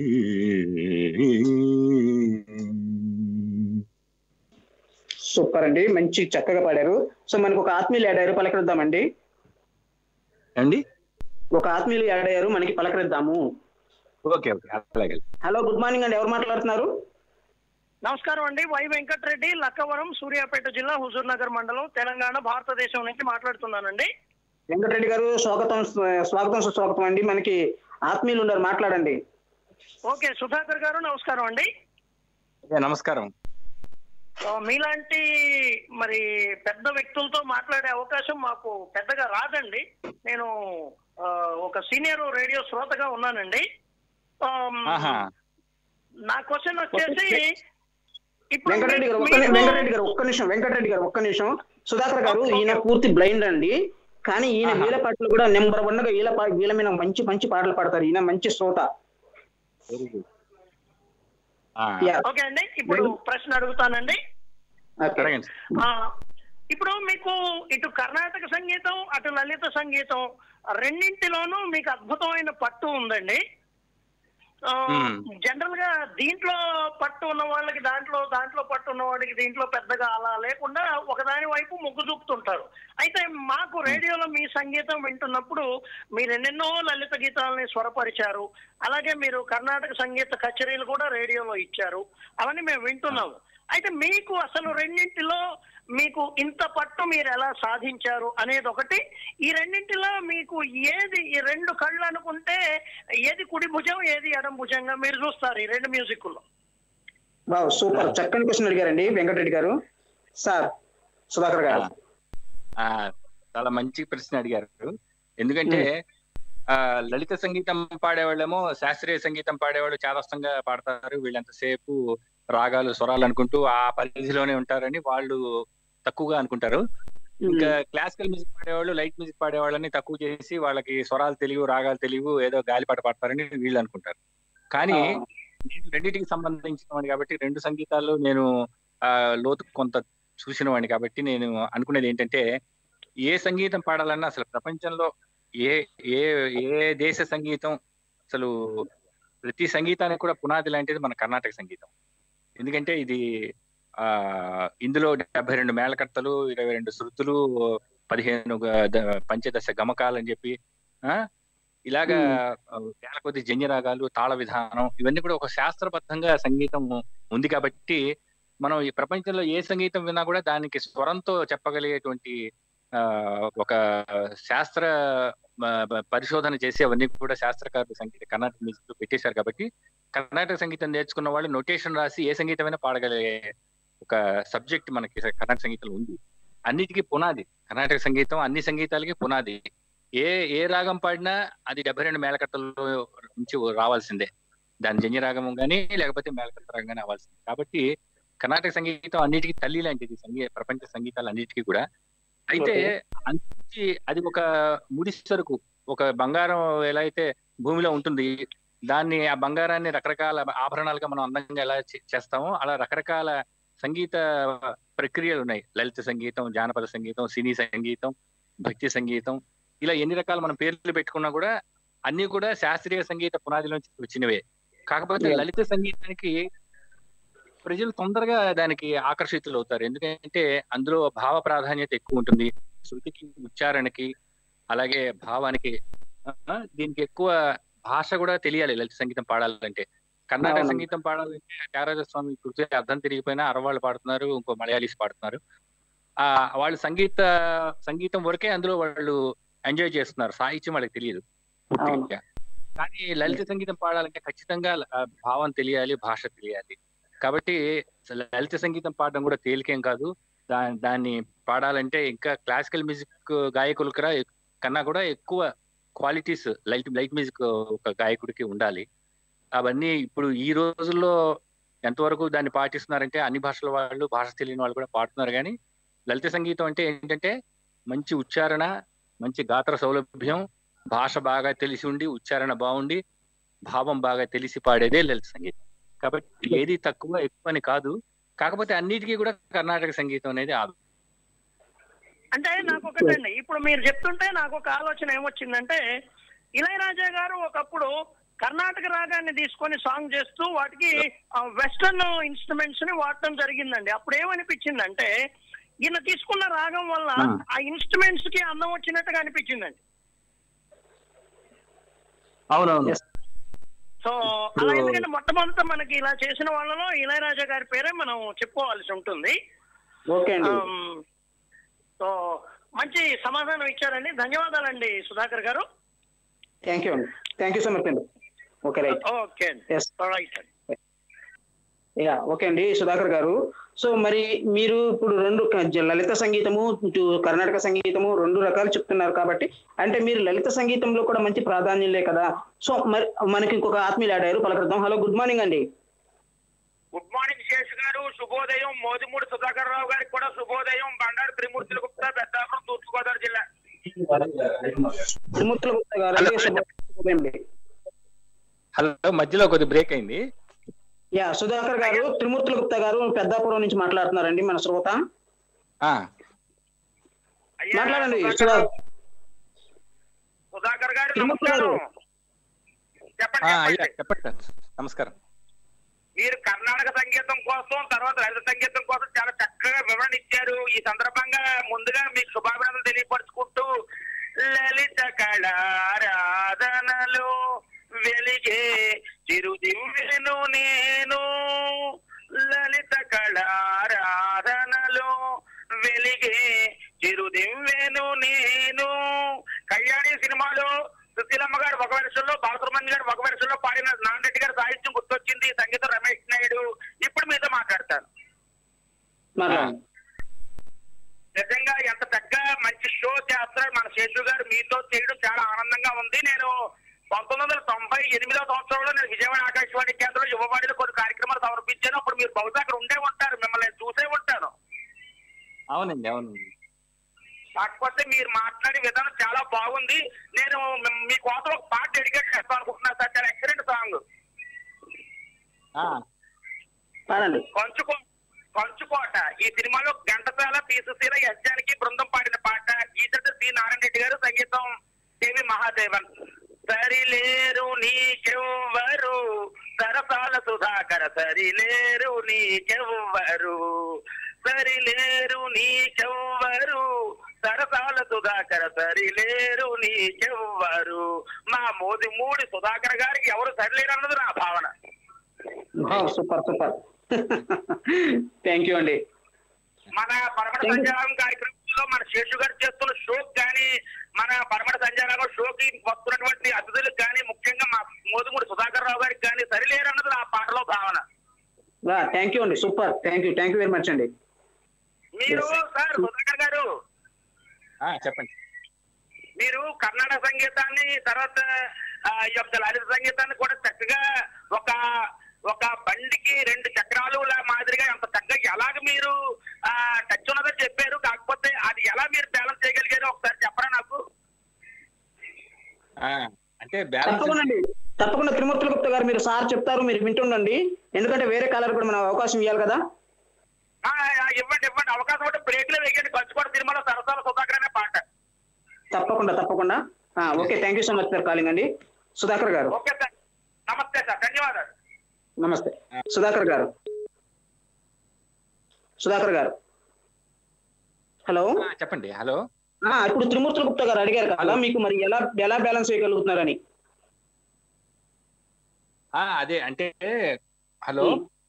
సూపర్ అండి మంచి చక్కగా పాడారు సో మనకు ఒక ఆత్మీయులు యాడ్ అయ్యారు పలకరిద్దామండి అండి ఒక ఆత్మీయులు యాడ్ అయ్యారు మనకి పలకరిద్దాము ఓకే ఓకే అలాగే హలో గుడ్ మార్నింగ్ అండి ఎవరు మాట్లాడుతున్నారు నమస్కారం అండి వై వెంకటరెడ్డి లక్కవరం సూర్యాపేట జిల్లా హుజూర్ నగర్ మండలం తెలంగాణ భారతదేశం నుంచి మాట్లాడుతున్నానండి వెంకటరెడ్డి గారు స్వాగతం స్వాగతం సుస్వాగతం అండి మనకి ఆత్మీయులు ఉన్నారు మాట్లాడండి ఓకే సుధాకర్ గారు నమస్కారం అండి ఓకే, నమస్కారం ఆ, మీలాంటి మరి పెద్ద వ్యక్తులతో మాట్లాడే అవకాశం మాకు పెద్దగా రాదండి నేను ఆ, ఒక సీనియర్ రేడియో శ్రోతగా ఉన్నానండి ఆమ్, ఆహా నా క్వశ్చన్ వచ్చేసి ఇప్పుడు వెంకటరెడ్డి గారు ఒక్క ని- మీకు- వెంకటరెడ్డి గారు ఒక్క నిమిషం వెంకటరెడ్డి గారు ఒక్క నిమిషం సుధాకర్ గారు ఈయన పూర్తి బ్లైండ్ అండి కానీ ఈయన ఆహా. వీళ్ళ పాటలు కూడా నెంబర్ వన్ గా వీళ్ళ పా- వీళ్ళ మీద మంచి మంచి పాటలు పాడతారు ఈయన మంచి శ్రోత వెరీ గుడ్ Yeah. ఓకే అండి ఇప్పుడు ప్రశ్న అడుగుతానండి Okay. అడగండి ఆ, ఇప్పుడు మీకు ఇటు కర్ణాటక సంగీతం అటు లలిత సంగీతం రెండింటిలోనూ మీకు అద్భుతమైన పట్టు ఉందండి Hmm. జనరల్ గా దీంట్లో పట్టు ఉన్న వాళ్ళకి దాంట్లో దాంట్లో పట్టు ఉన్న వాడికి దీంట్లో పెద్దగా అలా లేకుండా ఒకదాని వైపు మొగ్గు చూపుతుంటారు అయితే మాకు రేడియోలో మీ సంగీతం వింటున్నప్పుడు మీరు ఎన్నెన్నో లలిత గీతాలని స్వరపరిచారు అలాగే మీరు కర్ణాటక సంగీత కచేరీలు కూడా రేడియోలో ఇచ్చారు అవన్నీ మేము వింటున్నాము అయితే మీకు అసలు రెండింటిలో మీకు ఇంత పట్టు మీరు ఎలా సాధించారు అనేది ఒకటి ఈ రెండింటిలో మీకు ఏది ఈ రెండు కళ్ళు అనుకుంటే ఏది కుడి భుజం ఏది ఎడం భుజంగా మీరు చూస్తారు ఈ రెండు మ్యూజిక్లో వావ్ సూపర్ చక్కని క్వశ్చన్ అడిగారండి వెంకటరెడ్డి గారు సార్ సుధాకర్ గారు ఆ చాలా మంచి ప్రశ్న అడిగారు ఎందుకంటే ఆ లలిత సంగీతం పాడేవాళ్ళేమో శాస్త్రీయ సంగీతం పాడేవాళ్ళు చాదస్తంగా పాడతారు వీళ్ళంతసేపు రాగాలు స్వరాలు అనుకుంటూ ఆ పరిధిలోనే ఉంటారని వాళ్ళు తక్కువగా అనుకుంటారు ఇంకా క్లాసికల్ మ్యూజిక్ పాడేవాళ్ళు లైట్ మ్యూజిక్ పాడేవాళ్ళని తక్కువ చేసి వాళ్ళకి స్వరాలు తెలియవు రాగాలు తెలియవు ఏదో గాలిపాట పాడతారని వీళ్ళు అనుకుంటారు కానీ నేను రెండింటికి సంబంధించిన వాడిని కాబట్టి రెండు సంగీతాలు నేను ఆ లోతు కొంత చూసిన వాడిని కాబట్టి నేను అనుకునేది ఏంటంటే ఏ సంగీతం పాడాలన్నా అసలు ప్రపంచంలో ఏ ఏ ఏ దేశ సంగీతం అసలు ప్రతి సంగీతానికి కూడా పునాది లాంటిది మన కర్ణాటక సంగీతం ఎందుకంటే ఇది ఆ ఇందులో డెబ్బై రెండు మేళకర్తలు ఇరవై రెండు శృతులు పదిహేను గ- ద- పంచదశ గమకాలు అని చెప్పి ఆ ఇలాగా వేల కొద్ది జన్యరాగాలు తాళ విధానం ఇవన్నీ కూడా ఒక శాస్త్రబద్ధంగా సంగీతం ఉంది కాబట్టి మనం ఈ ప్రపంచంలో ఏ సంగీతం విన్నా కూడా దానికి స్వరంతో చెప్పగలిగేటువంటి ఆ ఒక శాస్త్ర ఆ, బ- పరిశోధన చేసి అవన్నీ కూడా శాస్త్రకారులు సంగీత కర్ణాటక మ్యూజిక్ లో పెట్టేశారు కాబట్టి కర్ణాటక సంగీతం నేర్చుకున్న వాళ్ళు నొటేషన్ రాసి ఏ సంగీతమైనా పాడగలిగే ఒక సబ్జెక్ట్ మనకి కర్ణాటక సంగీతంలో ఉంది అన్నిటికీ పునాది కర్ణాటక సంగీతం అన్ని సంగీతాలకి పునాది ఏ ఏ రాగం పాడినా అది డెబ్బై రెండు మేళకట్టల్లో నుంచి రావాల్సిందే దాని జన్య రాగం కానీ లేకపోతే మేళకట్ట రాగం కానీ అవ్వాల్సిందే కాబట్టి కర్ణాటక సంగీతం అన్నిటికీ తల్లి లాంటిది సంగీత ప్రపంచ సంగీతాలు అన్నిటికీ కూడా అయితే అంచి అది ఒక ముడి సరుకు ఒక బంగారం ఎలా అయితే భూమిలో ఉంటుంది దాన్ని ఆ బంగారాన్ని రకరకాల ఆభరణాలుగా మనం అందంగా ఎలా చే- చేస్తామో అలా రకరకాల సంగీత ప్రక్రియలు ఉన్నాయి లలిత సంగీతం జానపద సంగీతం సినీ సంగీతం భక్తి సంగీతం ఇలా ఎన్ని రకాల మనం పేర్లు పెట్టుకున్నా కూడా అన్ని కూడా శాస్త్రీయ సంగీత పునాదిలోంచి వచ్చినవే కాకపోతే Yeah. లలిత సంగీతానికి ప్రజలు తొందరగా దానికి ఆకర్షితులు అవుతారు ఎందుకంటే అందులో భావ ప్రాధాన్యత ఎక్కువ ఉంటుంది శృతికి ఉచ్చారణకి అలాగే భావానికి ఆ, దీనికి ఎక్కువ భాష కూడా తెలియాలి లలిత సంగీతం పాడాలంటే కర్ణాటక అవును. సంగీతం పాడాలంటే త్యాగరాజ స్వామి కృతి అర్థం తిరిగిపోయినా అరవాళ్ళు పాడుతున్నారు ఇంకో మలయాళీస్ పాడుతున్నారు ఆ వాళ్ళు సంగీత సంగీతం వరకే అందులో వాళ్ళు ఎంజాయ్ చేస్తున్నారు సాహిత్యం వాళ్ళకి తెలియదు పూర్తిగా కానీ లలిత సంగీతం పాడాలంటే ఖచ్చితంగా ఆ, భావం తెలియాలి భాష తెలియాలి కాబట్టి లలిత సంగీతం పాడడం కూడా తేలికేం కాదు దా దాన్ని పాడాలంటే ఇంకా క్లాసికల్ మ్యూజిక్ గాయకుల కన్నా కన్నా కూడా ఎక్కువ క్వాలిటీస్ లైట్ లైట్ మ్యూజిక్ ఒక గాయకుడికి ఉండాలి అవన్నీ ఇప్పుడు ఈ రోజుల్లో ఎంతవరకు దాన్ని పాటిస్తున్నారంటే అన్ని భాషల వాళ్ళు భాష తెలియని వాళ్ళు కూడా పాడుతున్నారు కానీ లలిత సంగీతం అంటే ఏంటంటే మంచి ఉచ్చారణ మంచి గాత్ర సౌలభ్యం భాష బాగా తెలిసి ఉండి ఉచ్చారణ బాగుండి భావం బాగా తెలిసి పాడేదే లలిత సంగీతం కాబట్టి ఏది తక్కువ ఎక్కువ అని కాదు కాకపోతే అన్నిటికీ కూడా కర్ణాటక సంగీతం అనేది ఆధారం అంటే నాకు ఒకటండి ఇప్పుడు మీరు చెప్తుంటే నాకు ఒక ఆలోచన ఏమొచ్చిందంటే ఇళయరాజా గారు ఒకప్పుడు కర్ణాటక రాగాన్ని తీసుకొని సాంగ్ చేస్తూ వాటికి వెస్టర్న్ ఇన్స్ట్రుమెంట్స్ ని వాడటం జరిగిందండి అప్పుడు ఏమనిపించిందంటే ఈయన తీసుకున్న రాగం వల్ల Hmm. ఆ ఇన్స్ట్రుమెంట్స్ కి అందం వచ్చినట్టుగా అనిపించిందండి అవునవును Yes. సో అలా ఎందుకంటే మొట్టమొదట మనకి ఇలా చేసిన వాళ్ళలో ఇళయరాజా గారి పేరే మనం చెప్పుకోవాల్సి ఉంటుంది ఓకే అండి ఆమ్, సో మంచి సమాధానం ఇచ్చారండి ధన్యవాదాలండి సుధాకర్ గారు థ్యాంక్ యూ అండి థ్యాంక్ యూ సో మచ్ అండి ఓకే రైట్ ఓకే అండి ఎస్ రైట్ అండి యా ఓకే అండి సుధాకర్ గారు సో మరి మీరు ఇప్పుడు రెండు క- జ- లలిత సంగీతము ఇటు కర్ణాటక సంగీతము రెండు రకాలు చెప్తున్నారు కాబట్టి అంటే మీరు లలిత సంగీతంలో కూడా మంచి ప్రాధాన్యులే కదా సో మరి మనకి ఇంకొక ఆత్మీయులు ఆడారు పలకరిద్దాం హలో గుడ్ మార్నింగ్ అండి గుడ్ మార్నింగ్ శేష్ గారు శుభోదయం మోదిమూడి సుధాకర్ రావు గారికి కూడా శుభోదయం బండారు త్రిమూర్తుల గుప్తా పెద్దాపురం తూర్పుగోదావరి జిల్లా త్రిమూర్తుల గుప్తా గారు Hello. శుభోదయం అండి. హలో మధ్యలో కొద్ది బ్రేక్ అయింది యా సుధాకర్ గారు త్రిమూర్తుల గుప్తా గారు పెద్దాపురం నుంచి మాట్లాడుతున్నారండి మన శ్రోత ఆ అయ్యా, మాట్లాడండి సుధాకర్ సుధా రావు. సుధాకర్ గారు తిరుమల గారు. నమస్కారం చెప్పండి ఆ, అయ్యా చెప్పండి చెప్పండి సార్ నమస్కారం మీరు కర్ణాటక సంగీతం కోసం తర్వాత లలిత సంగీతం కోసం చాలా చక్కగా వివరణ ఇచ్చారు ఈ సందర్భంగా ముందుగా మీకు శుభాభినందనలు తెలియపరుచుకుంటూ లలిత కళారాధనలో వెలిగే చిరుదివ్యను నేను లలిత కళారాధనలో వెలిగే చిరుదివ్యను నేను కళ్యాణి సినిమాలో సుశీలమ్మ గారు ఒక వెర్షన్లో బాలసుబ్రహ్మణ్యం గారు ఒక వెర్షన్లో పాడిన నాన్నరెడ్డి గారి సాహిత్యం గుర్తొచ్చింది సంగీతం రమేష్ నాయుడు ఇప్పుడు మీతో మాట్లాడతాను మాట్లాడండి నిజంగా ఎంత చక్కగా మంచి షో చేస్తారు మన శేషు గారు మీతో చేయడం చాలా ఆనందంగా ఉంది నేను పంతొమ్మిది వందల తొంభై ఎనిమిదో సంవత్సరంలో నేను విజయవాడ ఆకాశవాణి కేంద్రంలో యువవాణిలో కొన్ని కార్యక్రమాలు సమర్పించాను అప్పుడు మీరు బహుశా అక్కడ ఉండే ఉంటారు మిమ్మల్ని నేను చూసే ఉంటాను అవునండి అవునండి కాకపోతే మీరు మాట్లాడే విధానం చాలా బాగుంది నేను మీ- మీ కోసం ఒక పాట డెడికేట్ చేస్తాను అనుకుంటున్నాను సార్ చాలా ఎక్సలెంట్ సాంగ్ ఆ, పాడండి కంచుకో కంచుకోట ఈ సినిమాలో ఘంటసాల పీసుశీల యజ్ఞానికి బృందం పాడిన పాట గీత సి నారాయణ రెడ్డి గారు సంగీతం కెవి మహాదేవన్ సరిలేరు నీకెవ్వరు సరసాల సుధాకర సరిలేరు నీకెవ్వరు సరిలేరు నీకెవ్వరు సరసాల సుధాకర సరిలేరు నీకెవ్వరు మా మోది మూడి సుధాకర్ గారికి ఎవరు సరిలేరు అన్నది నా భావన సూపర్ సూపర్ థ్యాంక్ యూ అండి మన పరమట Thank you. సంచారం కార్యక్రమంలో మన శేషు గారు చేస్తున్న షోకి కానీ మన పరమట సంచారం షోకి వస్తున్నటువంటి అతిథులకు కానీ ముఖ్యంగా మా మోదుమూడి సుధాకర్ రావు గారికి కానీ సరిలేరన్నది నా పాటలో భావన థ్యాంక్ యూ అండి super thank you thank you very much అండి మీరు Yes. సార్ సుధాకర్ గారు ఆ, చెప్పండి మీరు కర్ణాటక సంగీతాన్ని తర్వాత ఆ, ఈ యొక్క లలిత సంగీతాన్ని కూడా చక్కగా ఒక ఒక బండికి రెండు చక్రాలు లా మాదిరిగా అంత చక్కగా ఎలాగ మీరు ఆ, టచ్ ఉన్నదని చెప్పారు కాకపోతే అది ఎలా మీరు బ్యాలెన్స్ చేయగలిగారో ఒకసారి చెప్పరా నాకు ఆ, అంటే బ్యాలెన్స్ తప్పకుండా అండి తప్పకుండా త్రిమూర్తుల గుప్తా గారు మీరు సార్ చెప్తారు మీరు వింటుండండి ఎందుకంటే వేరే కాలర్ కూడా మనం అవకాశం ఇవ్వాలి కదా ఆ, ఆ, ఇవ్వండి ఇవ్వండి అవకాశం ఉంటే బ్రేక్ లో వేయండి కంచుకోట సినిమాలో సరసాల సుధాకర్ అనే పాట తప్పకుండా తప్పకుండా okay thank you so much for calling అండి సుధాకర్ గారు ఓకే సార్ నమస్తే సార్ ధన్యవాదాలు నమస్తే సుధాకర్ గారు సుధాకర్ గారు హలో ఆ, చెప్పండి హలో ఆ, ఇప్పుడు త్రిమూర్తుల గుప్తా గారు అడిగారు కదా మీకు మరి ఎలా ఎలా బ్యాలెన్స్ చేయగలుగుతున్నారని ఆ, అదే అంటే హలో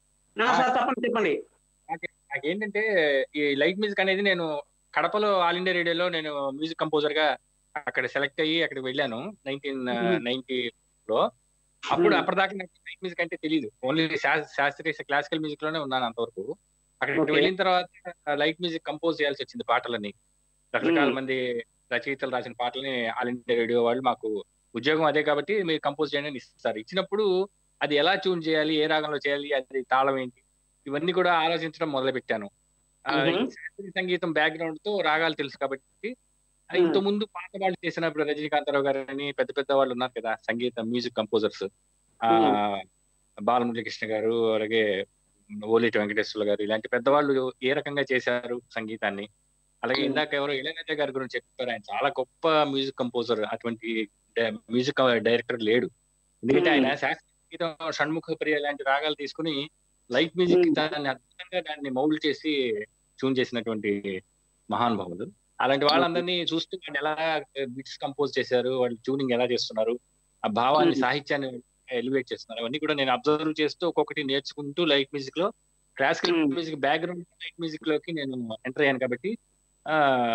ఆ, సార్ తప్పండి చెప్పండి నాకు- నాకేంటంటే ఈ లైట్ మ్యూజిక్ అనేది నేను కడపలో ఆల్ ఇండియా రేడియోలో నేను మ్యూజిక్ కంపోజర్ గా అక్కడ సెలెక్ట్ అయ్యి అక్కడికి వెళ్ళాను నైన్టీన్ నైన్టీ లో అప్పుడు Hmm. అప్పటిదాకా నాకు లైట్ మ్యూజిక్ అంటే తెలియదు ఓన్లీ శాస్త్రీయ క్లాసికల్ మ్యూజిక్ లోనే ఉన్నాను అంతవరకు అక్కడికి Okay. వెళ్ళిన తర్వాత లైట్ మ్యూజిక్ కంపోజ్ చేయాల్సి వచ్చింది పాటలని రకరకాల Hmm. మంది రచయితలు రాసిన పాటలని ఆల్ ఇండియా రేడియో వాళ్ళు మాకు ఉద్యోగం అదే కాబట్టి మీరు కంపోజ్ చేయండి అని ఇస్తారు ఇచ్చినప్పుడు అది ఎలా ట్యూన్ చేయాలి ఏ రాగంలో చేయాలి అది తాళం ఏంటి ఇవన్నీ కూడా ఆలోచించడం మొదలు పెట్టాను ఆ, Mhm. ఈ శాస్త్రీయ సంగీతం బ్యాక్గ్రౌండ్ తో రాగాలు తెలుసు కాబట్టి ఆ, Hmm. ఇంత ముందు పాత వాళ్ళు చేసినప్పుడు రజనీకాంతరావు గారు అని పెద్ద పెద్ద వాళ్ళు ఉన్నారు కదా సంగీత మ్యూజిక్ కంపోజర్స్ ఆ బాలమురళీకృష్ణ గారు అలాగే ఓలేటి వెంకటేశ్వర గారు ఇలాంటి పెద్దవాళ్ళు ఏ రకంగా చేశారు సంగీతాన్ని అలాగే Hmm. ఇందాక ఎవరో ఇళయరాజా గారి గురించి చెప్పారు ఆయన చాలా గొప్ప మ్యూజిక్ కంపోజర్ అటువంటి మ్యూజిక్ డైరెక్టర్ లేడు ఎందుకంటే Hmm. ఆయన శాస్త్రీయ సంగీతం షణ్ముఖ ప్రియ లాంటి రాగాలు తీసుకుని లైట్ మ్యూజిక్ Hmm. దాన్ని అద్భుతంగా దాన్ని మౌల్డ్ చేసి ట్యూన్ చేసినటువంటి మహానుభావులు అలాంటి వాళ్ళందరినీ చూస్తూ వాళ్ళు ఎలా బిట్స్ కంపోజ్ చేశారు వాళ్ళు ట్యూనింగ్ ఎలా చేస్తున్నారు ఆ భావాన్ని Hmm. సాహిత్యాన్ని ఎలివేట్ చేస్తున్నారు అవన్నీ కూడా నేను అబ్జర్వ్ చేస్తూ ఒక్కొక్కటి నేర్చుకుంటూ లైట్ మ్యూజిక్ లో classical Hmm. Music background light music లోకి నేను ఎంటర్ అయ్యాను కాబట్టి ఆ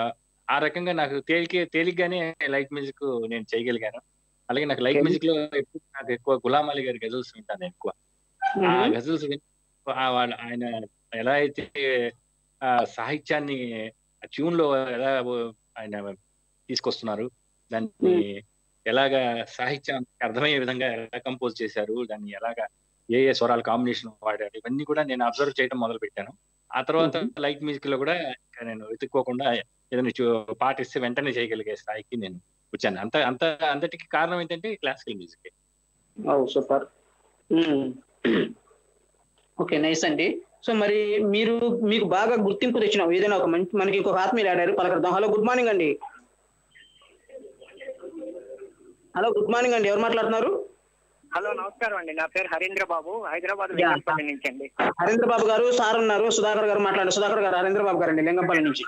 ఆ రకంగా నాకు తేలికే తేలిగ్గానే లైట్ మ్యూజిక్ నేను చేయగలిగాను అలాగే నాకు లైట్ Okay. మ్యూజిక్ లో ఎప్పుడు నాకు ఎక్కువ గులాం అలీ గారి గజల్స్ వింటాను ఎక్కువ ఆ Mhm. గజల్స్ విని ఆ వాళ్ళ ఆయన ఎలా అయితే ఆ సాహిత్యాన్ని ట్యూన్ లో ఎలా ఆయన తీసుకొస్తున్నారు దాన్ని ఎలాగా సాహిత్యం అర్థమయ్యే విధంగా ఎలా కంపోజ్ చేశారు దాన్ని ఎలాగా ఏ ఏ స్వరాల కాంబినేషన్ వాడారు ఇవన్నీ కూడా నేను అబ్జర్వ్ చేయడం మొదలు పెట్టాను ఆ తర్వాత Mhm. లైట్ మ్యూజిక్ లో కూడా ఇంకా నేను వెతుక్కోకుండా ఏదైనా చూ- పాటిస్తే వెంటనే చేయగలిగే స్థాయికి నేను వచ్చాను అంత అంత అంతటికి కారణం ఏంటంటే క్లాసికల్ మ్యూజిక్ ఓ సూపర్ ఓకే నైస్ అండి సో మరి మీరు మీకు బాగా గుర్తింపు తెచ్చిన ఏదైనా ఒక మంచి మనకి ఇంకొక ఆత్మీయులు ఆడారు పలకడదాం హలో గుడ్ మార్నింగ్ అండి హలో గుడ్ మార్నింగ్ అండి ఎవరు మాట్లాడుతున్నారు హలో నమస్కారం అండి నా పేరు హరీంద్ర బాబు హైదరాబాద్ యా. లింగంపల్లి నుంచి అండి హరీంద్ర బాబు గారు సార్ ఉన్నారు సుధాకర్ గారు మాట్లాడండి సుధాకర్ గారు హరీంద్ర బాబు గారు అండి లింగంపల్లి నుంచి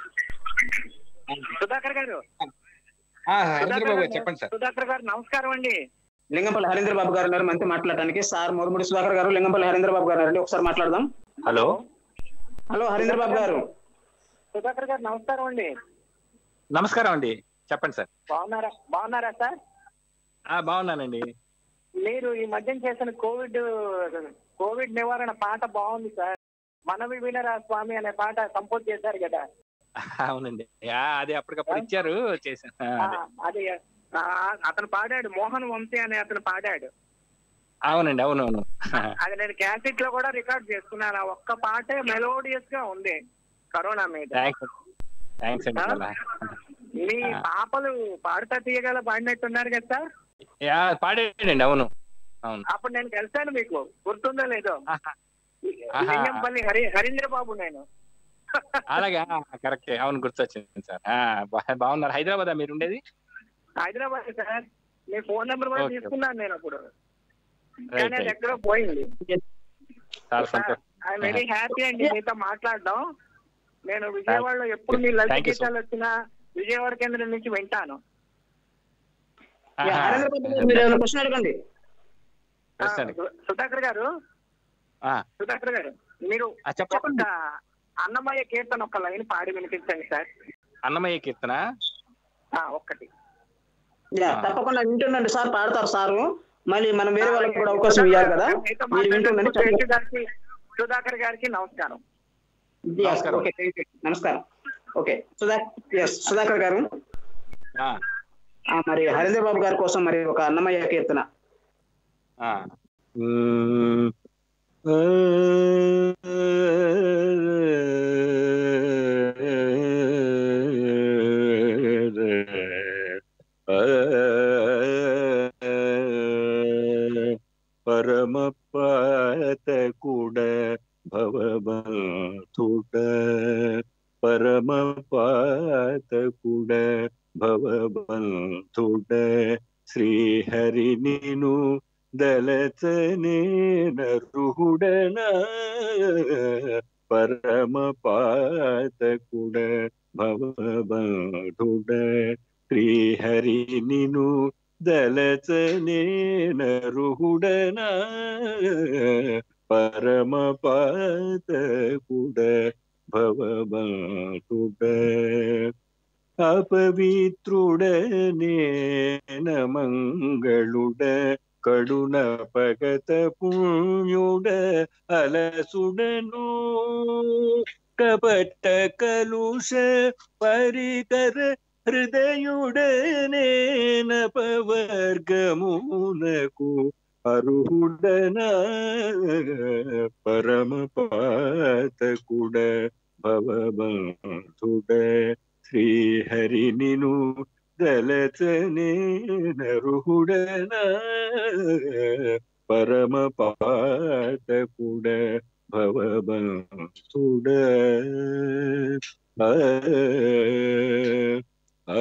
సుధాకర్ గారు ఆ, హరీంద్ర బాబు గారు గారు, చెప్పండి సార్ సుధాకర్ గారు నమస్కారం అండి లింగంపల్లి హరీంద్ర బాబు గారు ఉన్నారు మనతో మాట్లాడడానికి సార్ మూరుముడి సుధాకర్ గారు లింగంపల్లి హరీంద్ర బాబు గారు అండి ఒకసారి మాట్లాడదాం హలో హలో హరీంద్ర బాబు గారు సుధాకర్ గారు నమస్కారం అండి నమస్కారం అండి చెప్పండి సార్ బాగున్నారా బాగున్నారా సార్ ఆ, బాగున్నానండి మీరు ఈ మధ్య చేసిన కోవిడ్ కోవిడ్ నివారణ పాట బాగుంది సార్ మనవి వినరా స్వామి అనే పాట కంపోజ్ చేశారు కదా అవునండి ఆ, అది అప్పటికప్పుడు ఇచ్చారు చేశాను ఆ, ఆ, అదే. అది ఆ, అతను పాడాడు మోహన్ వంశీ అనే అతను పాడాడు అవునండి అవునవును అది నేను క్యాసెట్ లో కూడా రికార్డ్ చేసుకున్నాను ఆ ఒక్క పాటే మెలోడియస్ గా ఉంది కరోనా మీద థ్యాంక్స్ థ్యాంక్స్ అండి చాలా మీ ఆ. పాపలు పాడుతా తీయగల పాడినట్టున్నారు కదా సార్ యా, పాడేయండి అవును అవును అప్పుడు నేను కలిసాను మీకు గుర్తుందో లేదో ఆహా. ఆహా. లింగంపల్లి హరి హరీంద్ర బాబు నేను అలాగే కరెక్ట్ అవును గుర్తొచ్చింది సార్ ఆ, బా- బాగున్నారు హైదరాబాద్ మీరు ఉండేది హైదరాబాద్ సార్ మీ ఫోన్ నెంబర్ కూడా ఓకే. తీసుకున్నాను నేను అప్పుడు రైట్ కానీ అది రైట్ ఎక్కడో పోయింది చాలా సంతోషం ఐ వెరీ హ్యాపీ అండి మీతో మాట్లాడడం నేను విజయవాడలో ఎప్పుడు మీ లలిత Thank you, sir. గీతాలు వచ్చినా విజయవాడ కేంద్రం నుంచి వింటాను యా, ఆహా. హరీంద్ర బాబు గారు మీరు ఏమైనా క్వశ్చన్ అడగండి ఆ, Yes, sir. సు- సుధాకర్ గారు ఆ, సుధాకర్ గారు మీరు ఆ, చెప్పండి ఒక్క అన్నమయ్య కీర్తన ఒక లైన్ పాడి వినిపించండి సార్ అన్నమయ్య కీర్తన ఆ, ఒక్కటి యా, ఆ. తప్పకుండా వింటుండండి సార్ పాడతారు సారు మళ్ళీ మనం వేరే వాళ్ళకి కూడా అవకాశం ఇవ్వాలి కదా మీతో మీరు వింటుండండి మాట్లాడినందుకు చెప్పండి. శేషు గారికి సుధాకర్ గారికి నమస్కారం యా, నమస్కారం. ఓకే థ్యాంక్ యూ నమస్కారం ఓకే సుధా ఎస్ సుధాకర్ గారు ఆ, ఆ, మరి హరీంద్ర బాబు గారి కోసం మరి ఒక అన్నమయ్య కీర్తన ఆ. మ్మ్. పరమపాతకుడ భవబంధుడ పరమపాతకుడ భవబంధుడ శ్రీహరి నిను దళచనే నరుహుడన పరమపాతకుడ భవబంధుడ శ్రీహరి నిను దళచనే నరుహుడన పరమపాతకుడ భవబంధుడ అపవిత్రుడనే మంగళుడ కడున పగత పుణ్యుడ అలసుడను కపట కలుష పరికర హృదయుడనే పవర్గమునకు అర్హుడన పరమ పాతకుడ భవబంధుడ శ్రీహరి నిను దళచనే నరుహుడన పరమ పాతకుడ భవబంధుడ ఆ, ఆ,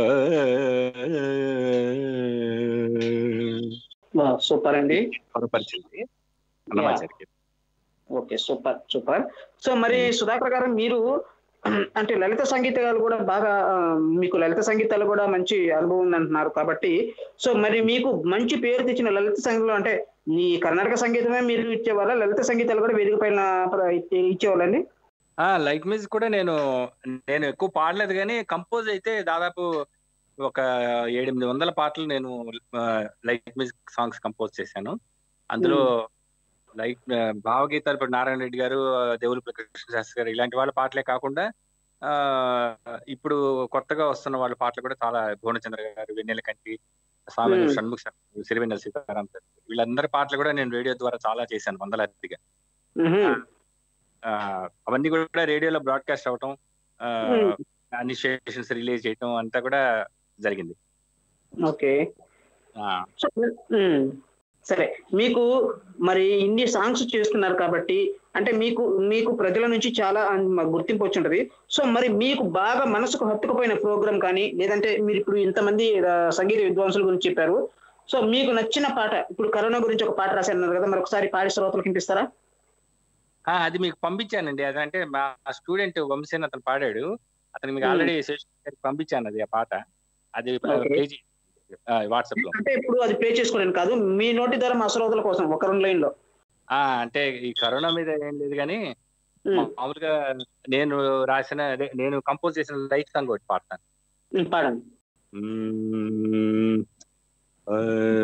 సూపర్ అండి పొరపరిచింది అన్నమాచారికి ఓకే సూపర్ సూపర్ సో మరి సుధాకర్ గారు మీరు అంటే లలిత సంగీతాలు కూడా బాగా ఆ, మీకు లలిత సంగీతాలు కూడా మంచి అనుభవం ఉంది అంటున్నారు కాబట్టి సో మరి మీకు మంచి పేరు తెచ్చిన లలిత సంగీతంలో అంటే ఈ కర్ణాటక సంగీతమే మీరు ఇచ్చేవాళ్ళ లలిత సంగీతాలు కూడా వేదిక పైన ప్ర- ఇచ్చే- ఇచ్చేవాళ్ళండి ఆ లైట్ మ్యూజిక్ కూడా నేను నేను ఎక్కువ పాడలేదు కానీ కంపోజ్ అయితే దాదాపు ఒక ఏడెనిమిది వందల పాటలు నేను లైట్ మ్యూజిక్ సాంగ్స్ కంపోజ్ చేశాను అందులో లైట్ భావగీతాలు ఇప్పుడు నారాయణ రెడ్డి గారు దేవులపల్లి కృష్ణ శాస్త్రి గారు ఇలాంటి వాళ్ళ పాటలే కాకుండా ఆ ఇప్పుడు కొత్తగా వస్తున్న వాళ్ళ పాటలు కూడా చాలా భువనచంద్ర గారు వెన్నెల కంటి స్వామి Hmm. షణ్ముఖ శర్మ, సిరివెన్నెల సీతారాం గారు వీళ్ళందరి పాటలు కూడా నేను రేడియో ద్వారా చాలా చేశాను వందలాదిగా మ్మ్. ఆ, అవన్నీ కూడా రేడియోలో బ్రాడ్కాస్ట్ అవటం ఆ, Hmm. అన్ని స్టేషన్స్ రిలీజ్ చేయటం అంతా కూడా జరిగింది ఓకే ఆ, సో, మ్మ్. సరే మీకు మరి ఇన్ని సాంగ్స్ చేస్తున్నారు కాబట్టి అంటే మీకు మీకు ప్రజల నుంచి చాలా మ- గుర్తింపు వచ్చి ఉంటది సో మరి మీకు బాగా మనసుకు హత్తుకుపోయిన ప్రోగ్రామ్ కానీ లేదంటే మీరు ఇప్పుడు ఇంతమంది ఆ, సంగీత విద్వాంసుల గురించి చెప్పారు సో మీకు నచ్చిన పాట ఇప్పుడు కరోనా గురించి ఒక పాట రాశారు కదా మరి ఒకసారి పాడి శ్రోతలకు వినిపిస్తారా ఆ, అది మీకు పంపించానండి అదంటే మా స్టూడెంట్ వంశీన్ అతను పాడాడు అతను మీకు Hmm. ఆల్రెడీ పంపించాను అది ఆ పాట అది Okay. పేజీ వాట్సాప్ లో అంటే ఇప్పుడు అది ప్లే చేసుకోలేను కాదు మీ నోటి ద్వారా మా శ్రోతల కోసం ఒక రెండు లైన్ లో ఆ అంటే ఈ కరోనా మీద ఏం లేదు కానీ ఉమ్, మామూలుగా నేను రాసిన అదే నేను కంపోజ్ చేసిన లైట్ సాంగ్ ఒకటి పాడతాను ఉమ్, పాడండి మ్మ్. ఆ,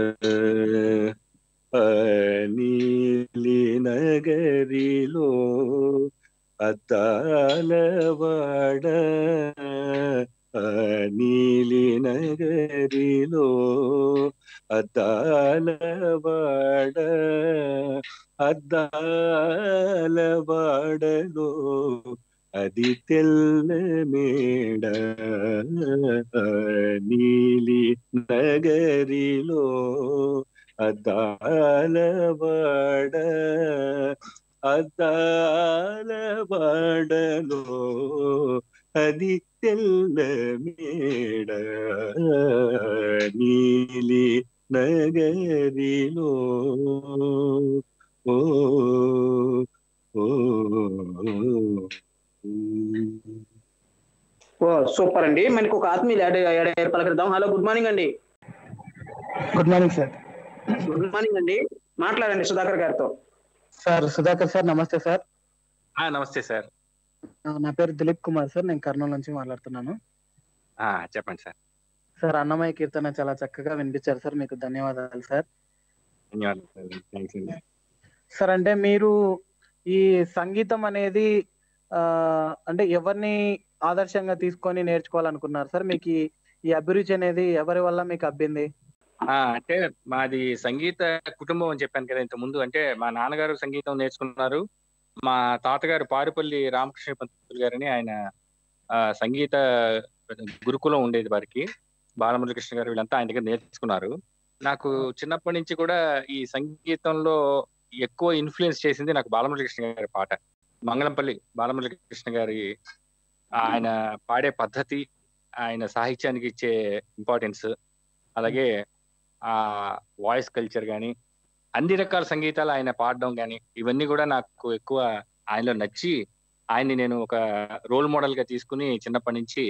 ఆ, నీలి నగరిలో అద్దాలవాడ ఆ, నీలి నగరిలో అద్దాలవాడ అద్దాలవాడలో అది తెల్ల మేడ నీలి నగరిలో అద్దాలవాడ అద్దాలవాడలో అది తెల్ల మేడ నీలి నగరిలో ఓ ఓ ఓ సూపర్ అండి మనకి ఒక ఆత్మీయులు యాడ్ యాడ్ అయ్యారు పలకరిద్దాం హలో గుడ్ మార్నింగ్ అండి good morning sir good morning అండి మాట్లాడండి సుధాకర్ గారితో సార్ సుధాకర్ సార్ నమస్తే సార్ ఆ, నమస్తే సార్ ఆ, నా పేరు దిలీప్ కుమార్ సార్ నేను కర్నూలు నుంచి మాట్లాడుతున్నాను ఆ, చెప్పండి సార్ సార్ అన్నమయ్య కీర్తన చాలా చక్కగా వినిపించారు సార్ మీకు ధన్యవాదాలు సార్ ధన్యవాదాలు థ్యాంక్స్ అండి సార్ అంటే మీరు ఈ సంగీతం అనేది ఆ అంటే ఎవరిని ఆదర్శంగా తీసుకొని నేర్చుకోవాలనుకున్నారు సార్ మీకు ఈ- ఈ అభిరుచి అనేది ఎవరి వల్ల మీకు అబ్బింది ఆ, అంటే మాది సంగీత కుటుంబం అని చెప్పాను కదా ఇంత ముందు అంటే మా నాన్నగారు సంగీతం నేర్చుకున్నారు మా తాతగారు పారుపల్లి రామకృష్ణ పంతులు గారని ఆయన ఆ, సంగీత గురుకులం ఉండేది వారికి బాలమురళీకృష్ణ గారు వీళ్ళంతా ఆయన దగ్గర నేర్చుకున్నారు నాకు చిన్నప్పటి నుంచి కూడా ఈ సంగీతంలో ఎక్కువ ఇన్ఫ్లుయెన్స్ చేసింది నాకు బాలమురళీకృష్ణ గారి పాట మంగళంపల్లి బాలమురళీకృష్ణ గారి ఆయన పాడే పద్ధతి ఆయన సాహిత్యానికి ఇచ్చే ఇంపార్టెన్స్ అలాగే ఆ వాయిస్ కల్చర్ కానీ అన్ని రకాల సంగీతాలు ఆయన పాడడం కానీ ఇవన్నీ కూడా నాకు ఎక్కువ ఆయనలో నచ్చి ఆయన్ని నేను ఒక రోల్ మోడల్ గా తీసుకుని చిన్నప్పటి నుంచి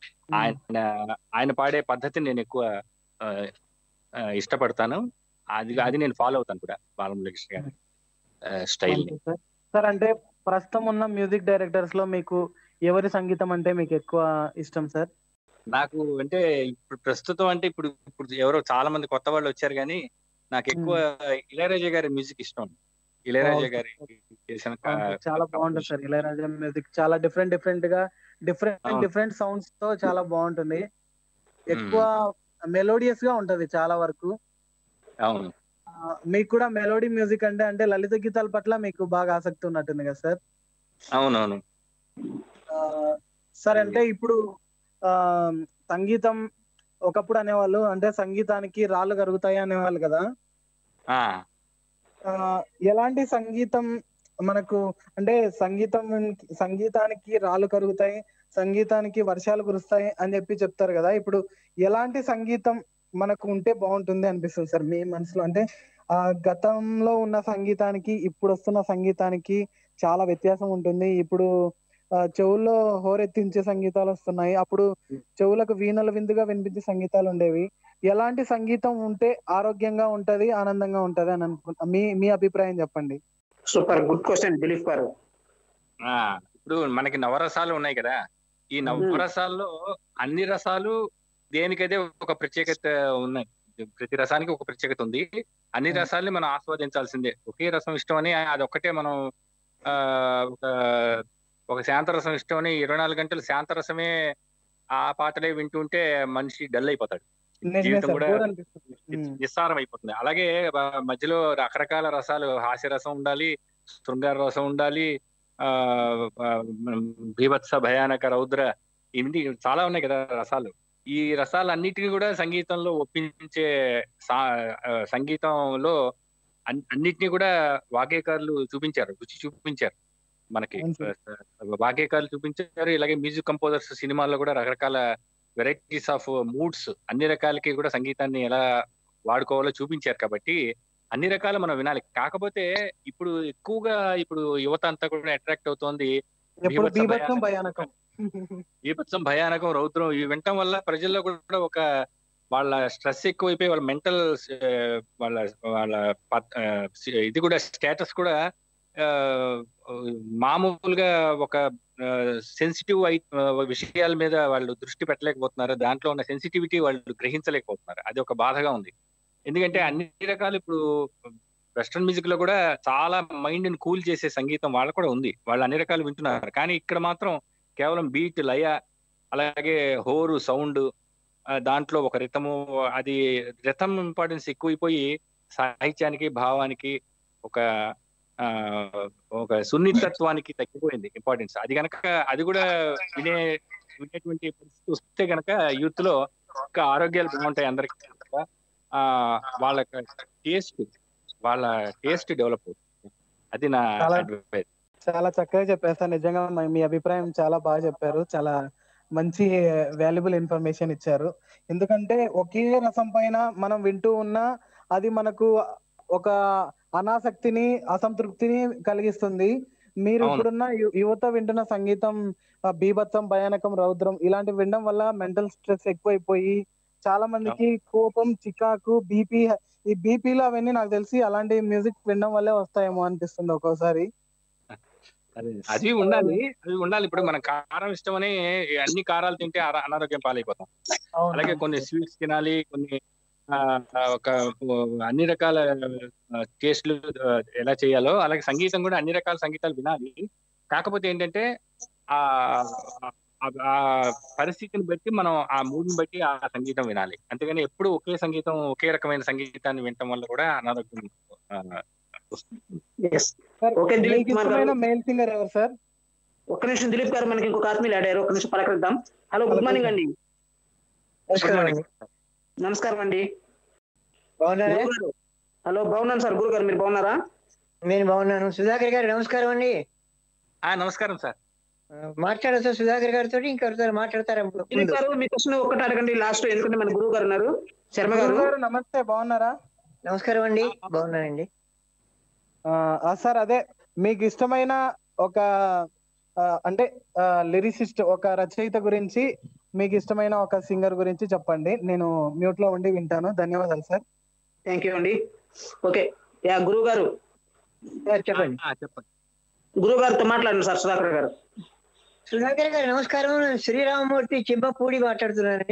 ఆయన ఆయన పాడే పద్ధతిని నేను ఎక్కువ ఆ, ఆ, ఇష్టపడతాను అది అది నేను ఫాలో అవుతాను కూడా బాలమురళీకృష్ణ గారి స్టైల్ ని సార్ సార్ అంటే ప్రస్తుతం ఉన్న మ్యూజిక్ డైరెక్టర్స్ లో మీకు ఎవరి సంగీతం అంటే మీకు ఎక్కువ ఇష్టం సార్ నాకు అంటే ఇప్పుడు ప్రస్తుతం అంటే ఇప్పుడు ఇప్పుడు ఎవరో చాలా మంది కొత్త వాళ్ళు వచ్చారు కానీ నాకు ఎక్కువ ఇళయరాజా గారి మ్యూజిక్ ఇష్టం ఇళయరాజా అవును. గారి చేసిన అవును సార్, చాలా బాగుంటుంది సార్ ఇళయరాజా మ్యూజిక్ చాలా డిఫరెంట్ డిఫరెంట్ గా డిఫరెంట్ అవును. డిఫరెంట్ సౌండ్స్ తో చాలా బాగుంటుంది ఎక్కువ మెలోడియస్ గా ఉంటది చాలా వరకు అవును ఆ, మీకు కూడా మెలోడీ మ్యూజిక్ అంటే అంటే లలిత గీతాల పట్ల మీకు బాగా ఆసక్తి ఉన్నట్టుంది కదా సార్ అవునవును ఆ, సార్ అంటే ఇప్పుడు ఆ సంగీతం ఒకప్పుడు అనేవాళ్ళు అంటే సంగీతానికి రాళ్ళు కరుగుతాయి అనేవాళ్ళు కదా ఆ, ఆ, ఎలాంటి సంగీతం మనకు అంటే సంగీతం సంగీతానికి రాళ్ళు కరుగుతాయి సంగీతానికి వర్షాలు కురుస్తాయి అని చెప్పి చెప్తారు కదా ఇప్పుడు ఎలాంటి సంగీతం మనకు ఉంటే బాగుంటుంది అనిపిస్తుంది సార్ మీ మనసులో అంటే ఆ గతంలో ఉన్న సంగీతానికి ఇప్పుడు వస్తున్న సంగీతానికి చాలా వ్యత్యాసం ఉంటుంది ఇప్పుడు ఆ, చెవుల్లో హోరెత్తించే సంగీతాలు వస్తున్నాయి అప్పుడు చెవులకు వీణల విందుగా వినిపించే సంగీతాలు ఉండేవి ఎలాంటి సంగీతం ఉంటే ఆరోగ్యంగా ఉంటది ఆనందంగా ఉంటది అని అనుకుంటా మీ మీ అభిప్రాయం చెప్పండి సూపర్ గుడ్ క్వశ్చన్ దిలీప్ గారు ఆ, ఇప్పుడు మనకి నవరసాలు ఉన్నాయి కదా ఈ నవరసాల్లో అన్ని రసాలు దేనికైతే ఒక ప్రత్యేకత ఉన్నాయి ప్రతి రసానికి ఒక ప్రత్యేకత ఉంది అన్ని రసాలని మనం ఆస్వాదించాల్సిందే ఒకే రసం ఇష్టం అని అది ఒక్కటే మనం ఆ ఒక ఒక శాంతరసం ఇష్టం అని ఇరవై నాలుగు గంటలు శాంతరసమే ఆ పాటలే వింటుంటే మనిషి డల్ అయిపోతాడు నిజమే జీవితం సార్ కూడా బోర్ అనిపిస్తుంది ఉమ్. నిస్సారం అయిపోతుంది అలాగే బ- మధ్యలో రకరకాల రసాలు హాస్య రసం ఉండాలి శృంగార రసం ఉండాలి ఆ ఆ, భీభత్స భయానక రౌద్ర ఇవన్నీ చాలా ఉన్నాయి కదా రసాలు ఈ రసాలన్నిటిని కూడా సంగీతంలో ఒప్పించే సా- ఆ, సంగీతంలో అన్- అన్నిటినీ కూడా వాగ్గేయకారులు చూపించారు రుచి చూపించారు మనకి అవును వాగ్గేయకారులు చూపించారు ఇలాగే మ్యూజిక్ కంపోజర్స్ సినిమాల్లో కూడా రకరకాల వెరైటీస్ ఆఫ్ మూడ్స్ అన్ని రకాలకి కూడా సంగీతాన్ని ఎలా వాడుకోవాలో చూపించారు కాబట్టి అన్ని రకాలు మనం వినాలి కాకపోతే ఇప్పుడు ఎక్కువగా ఇప్పుడు యువత అంతా కూడా అట్రాక్ట్ అవుతోంది ఎప్పుడు బీభత్స బీభత్సం భయానకం. భయానకం బీభత్సం భయానకం రౌద్రం ఇవి వినటం వల్ల ప్రజల్లో కూడా ఒక వాళ్ళ స్ట్రెస్ ఎక్కువైపోయి వాళ్ళ మెంటల్ వాళ్ళ వాళ్ళ ప- ఆ, ఇది కూడా స్టేటస్ కూడా ఆ, మామూలుగా ఒక సెన్సిటివ్ విషయాల మీద వాళ్ళు దృష్టి పెట్టలేకపోతున్నారు దాంట్లో ఉన్న సెన్సిటివిటీ వాళ్ళు గ్రహించలేకపోతున్నారు అది ఒక బాధగా ఉంది ఎందుకంటే అన్ని రకాలు ఇప్పుడు వెస్ట్రన్ మ్యూజిక్ లో కూడా చాలా మైండ్ ని కూల్ చేసే సంగీతం వాళ్ళకు కూడా ఉంది వాళ్ళు అన్ని రకాలు వింటున్నారు కానీ ఇక్కడ మాత్రం కేవలం బీట్ లయ అలాగే హోరు సౌండ్ దాంట్లో ఒక రితము అది రితం ఇంపార్టెన్స్ ఎక్కువైపోయి సాహిత్యానికి భావానికి ఒక ఆ, ఒక సున్నితత్వానికి తగ్గిపోయింది ఇంపార్టెన్స్ అది గనక అది కూడా వినే వినేటువంటి పరిస్థితి వస్తే గనక యూత్ లో ఇంకా ఆరోగ్యాలు బాగుంటాయి అందరికి కూడా. ఆ వాళ్ళ టేస్ట్ వాళ్ళ టేస్ట్ డెవలప్ అవుతుంది అది నా చాలా- advice. చాలా చక్కగా చెప్పారు సార్ నిజంగా మీ- మీ అభిప్రాయం చాలా బాగా చెప్పారు చాలా మంచి వాల్యుబుల్ ఇన్ఫర్మేషన్ ఇచ్చారు ఎందుకంటే ఒకే రసం పైన మనం వింటూ ఉన్నా అది మనకు ఒక అనాసక్తిని అసంతృప్తిని కలిగిస్తుంది మీరు అవును. ఇప్పుడున్న యు- యువత వింటున్న సంగీతం ఆ, బీభత్సం భయానకం రౌద్రం ఇలాంటివి వినడం వల్ల మెంటల్ స్ట్రెస్ ఎక్కువైపోయి చాలా మందికి కోపం చికాకు బీపీ ఈ బీపీలు అవన్నీ నాకు తెలిసి అలాంటి మ్యూజిక్ వినడం వల్లే వస్తాయేమో అనిపిస్తుంది ఒక్కోసారి అదే. అది ఉండాలి అది ఉండాలి ఇప్పుడు మన కారం ఇష్టమని అన్ని కారాలు తింటే అర- అనారోగ్యం పాలైపోతాం అవును. అలాగే కొన్ని స్వీట్స్ తినాలి కొన్ని ఆ, ఆ, ఒక అన్ని రకాల టేస్ట్లు ఎలా చేయాలో అలాగే సంగీతం కూడా అన్ని రకాల సంగీతాలు వినాలి కాకపోతే ఏంటంటే ఆ ఆ- ఆ పరిస్థితిని బట్టి మనం ఆ మూడ్ని బట్టి ఆ సంగీతం వినాలి అంతేగాని ఎప్పుడు ఒకే సంగీతం ఒకే రకమైన సంగీతాన్ని వినటం వల్ల కూడా అనారోగ్యం ఆ, ఎస్ సార్, ఓకే, దిలీప్ మీకు కుమార్ ఇష్టమైన గారు. మేల్ సింగర్ ఎవరు సార్ ఒక్క నిమిషం దిలీప్ గారు మనకి ఇంకొక ఆత్మీయులు ఆడారు ఒక్క నిమిషం పలకరిద్దాం హలో గుడ్ మార్నింగ్ అండి Good morning. నమస్కారం అండి బాగున్నారా గురుగారు. హలో బాగున్నాను సార్ గురుగారు మీరు బాగున్నారా నేను బాగున్నాను సుధాకర్ గారు నమస్కారం అండి ఆ నమస్కారం సార్ ఆ, మాట్లాడొచ్చా సుధాకర్ గారితో ఇంకెవరితో మాట్లాడతారా దిలీప్ ముందు గారు మీ క్వశ్చన్ ఒక్కటి అడగండి లాస్ట్ ఎందుకంటే మన గురువు గారు ఉన్నారు శర్మ గారు గురుగారు నమస్తే బాగున్నారా నమస్కారం అండి బాగున్నానండి ఆ, ఆ, సార్ అదే మీకు ఇష్టమైన ఒక ఆ, అంటే లిరిసిస్ట్ ఒక రచయిత గురించి మీకు ఇష్టమైన ఒక సింగర్ గురించి చెప్పండి నేను మ్యూట్ లో ఉండి వింటాను ధన్యవాదాలు సార్ థ్యాంక్ యూ అండి ఓకే యా గురువు గారు సార్ చెప్పండి ఆ, చెప్పండి గురువు గారితో మాట్లాడండి సార్ సుధాకర్ గారు సుధాకర్ గారు నమస్కారం నేను శ్రీరామమూర్తి చిబ్బపూడి మాట్లాడుతున్నానండి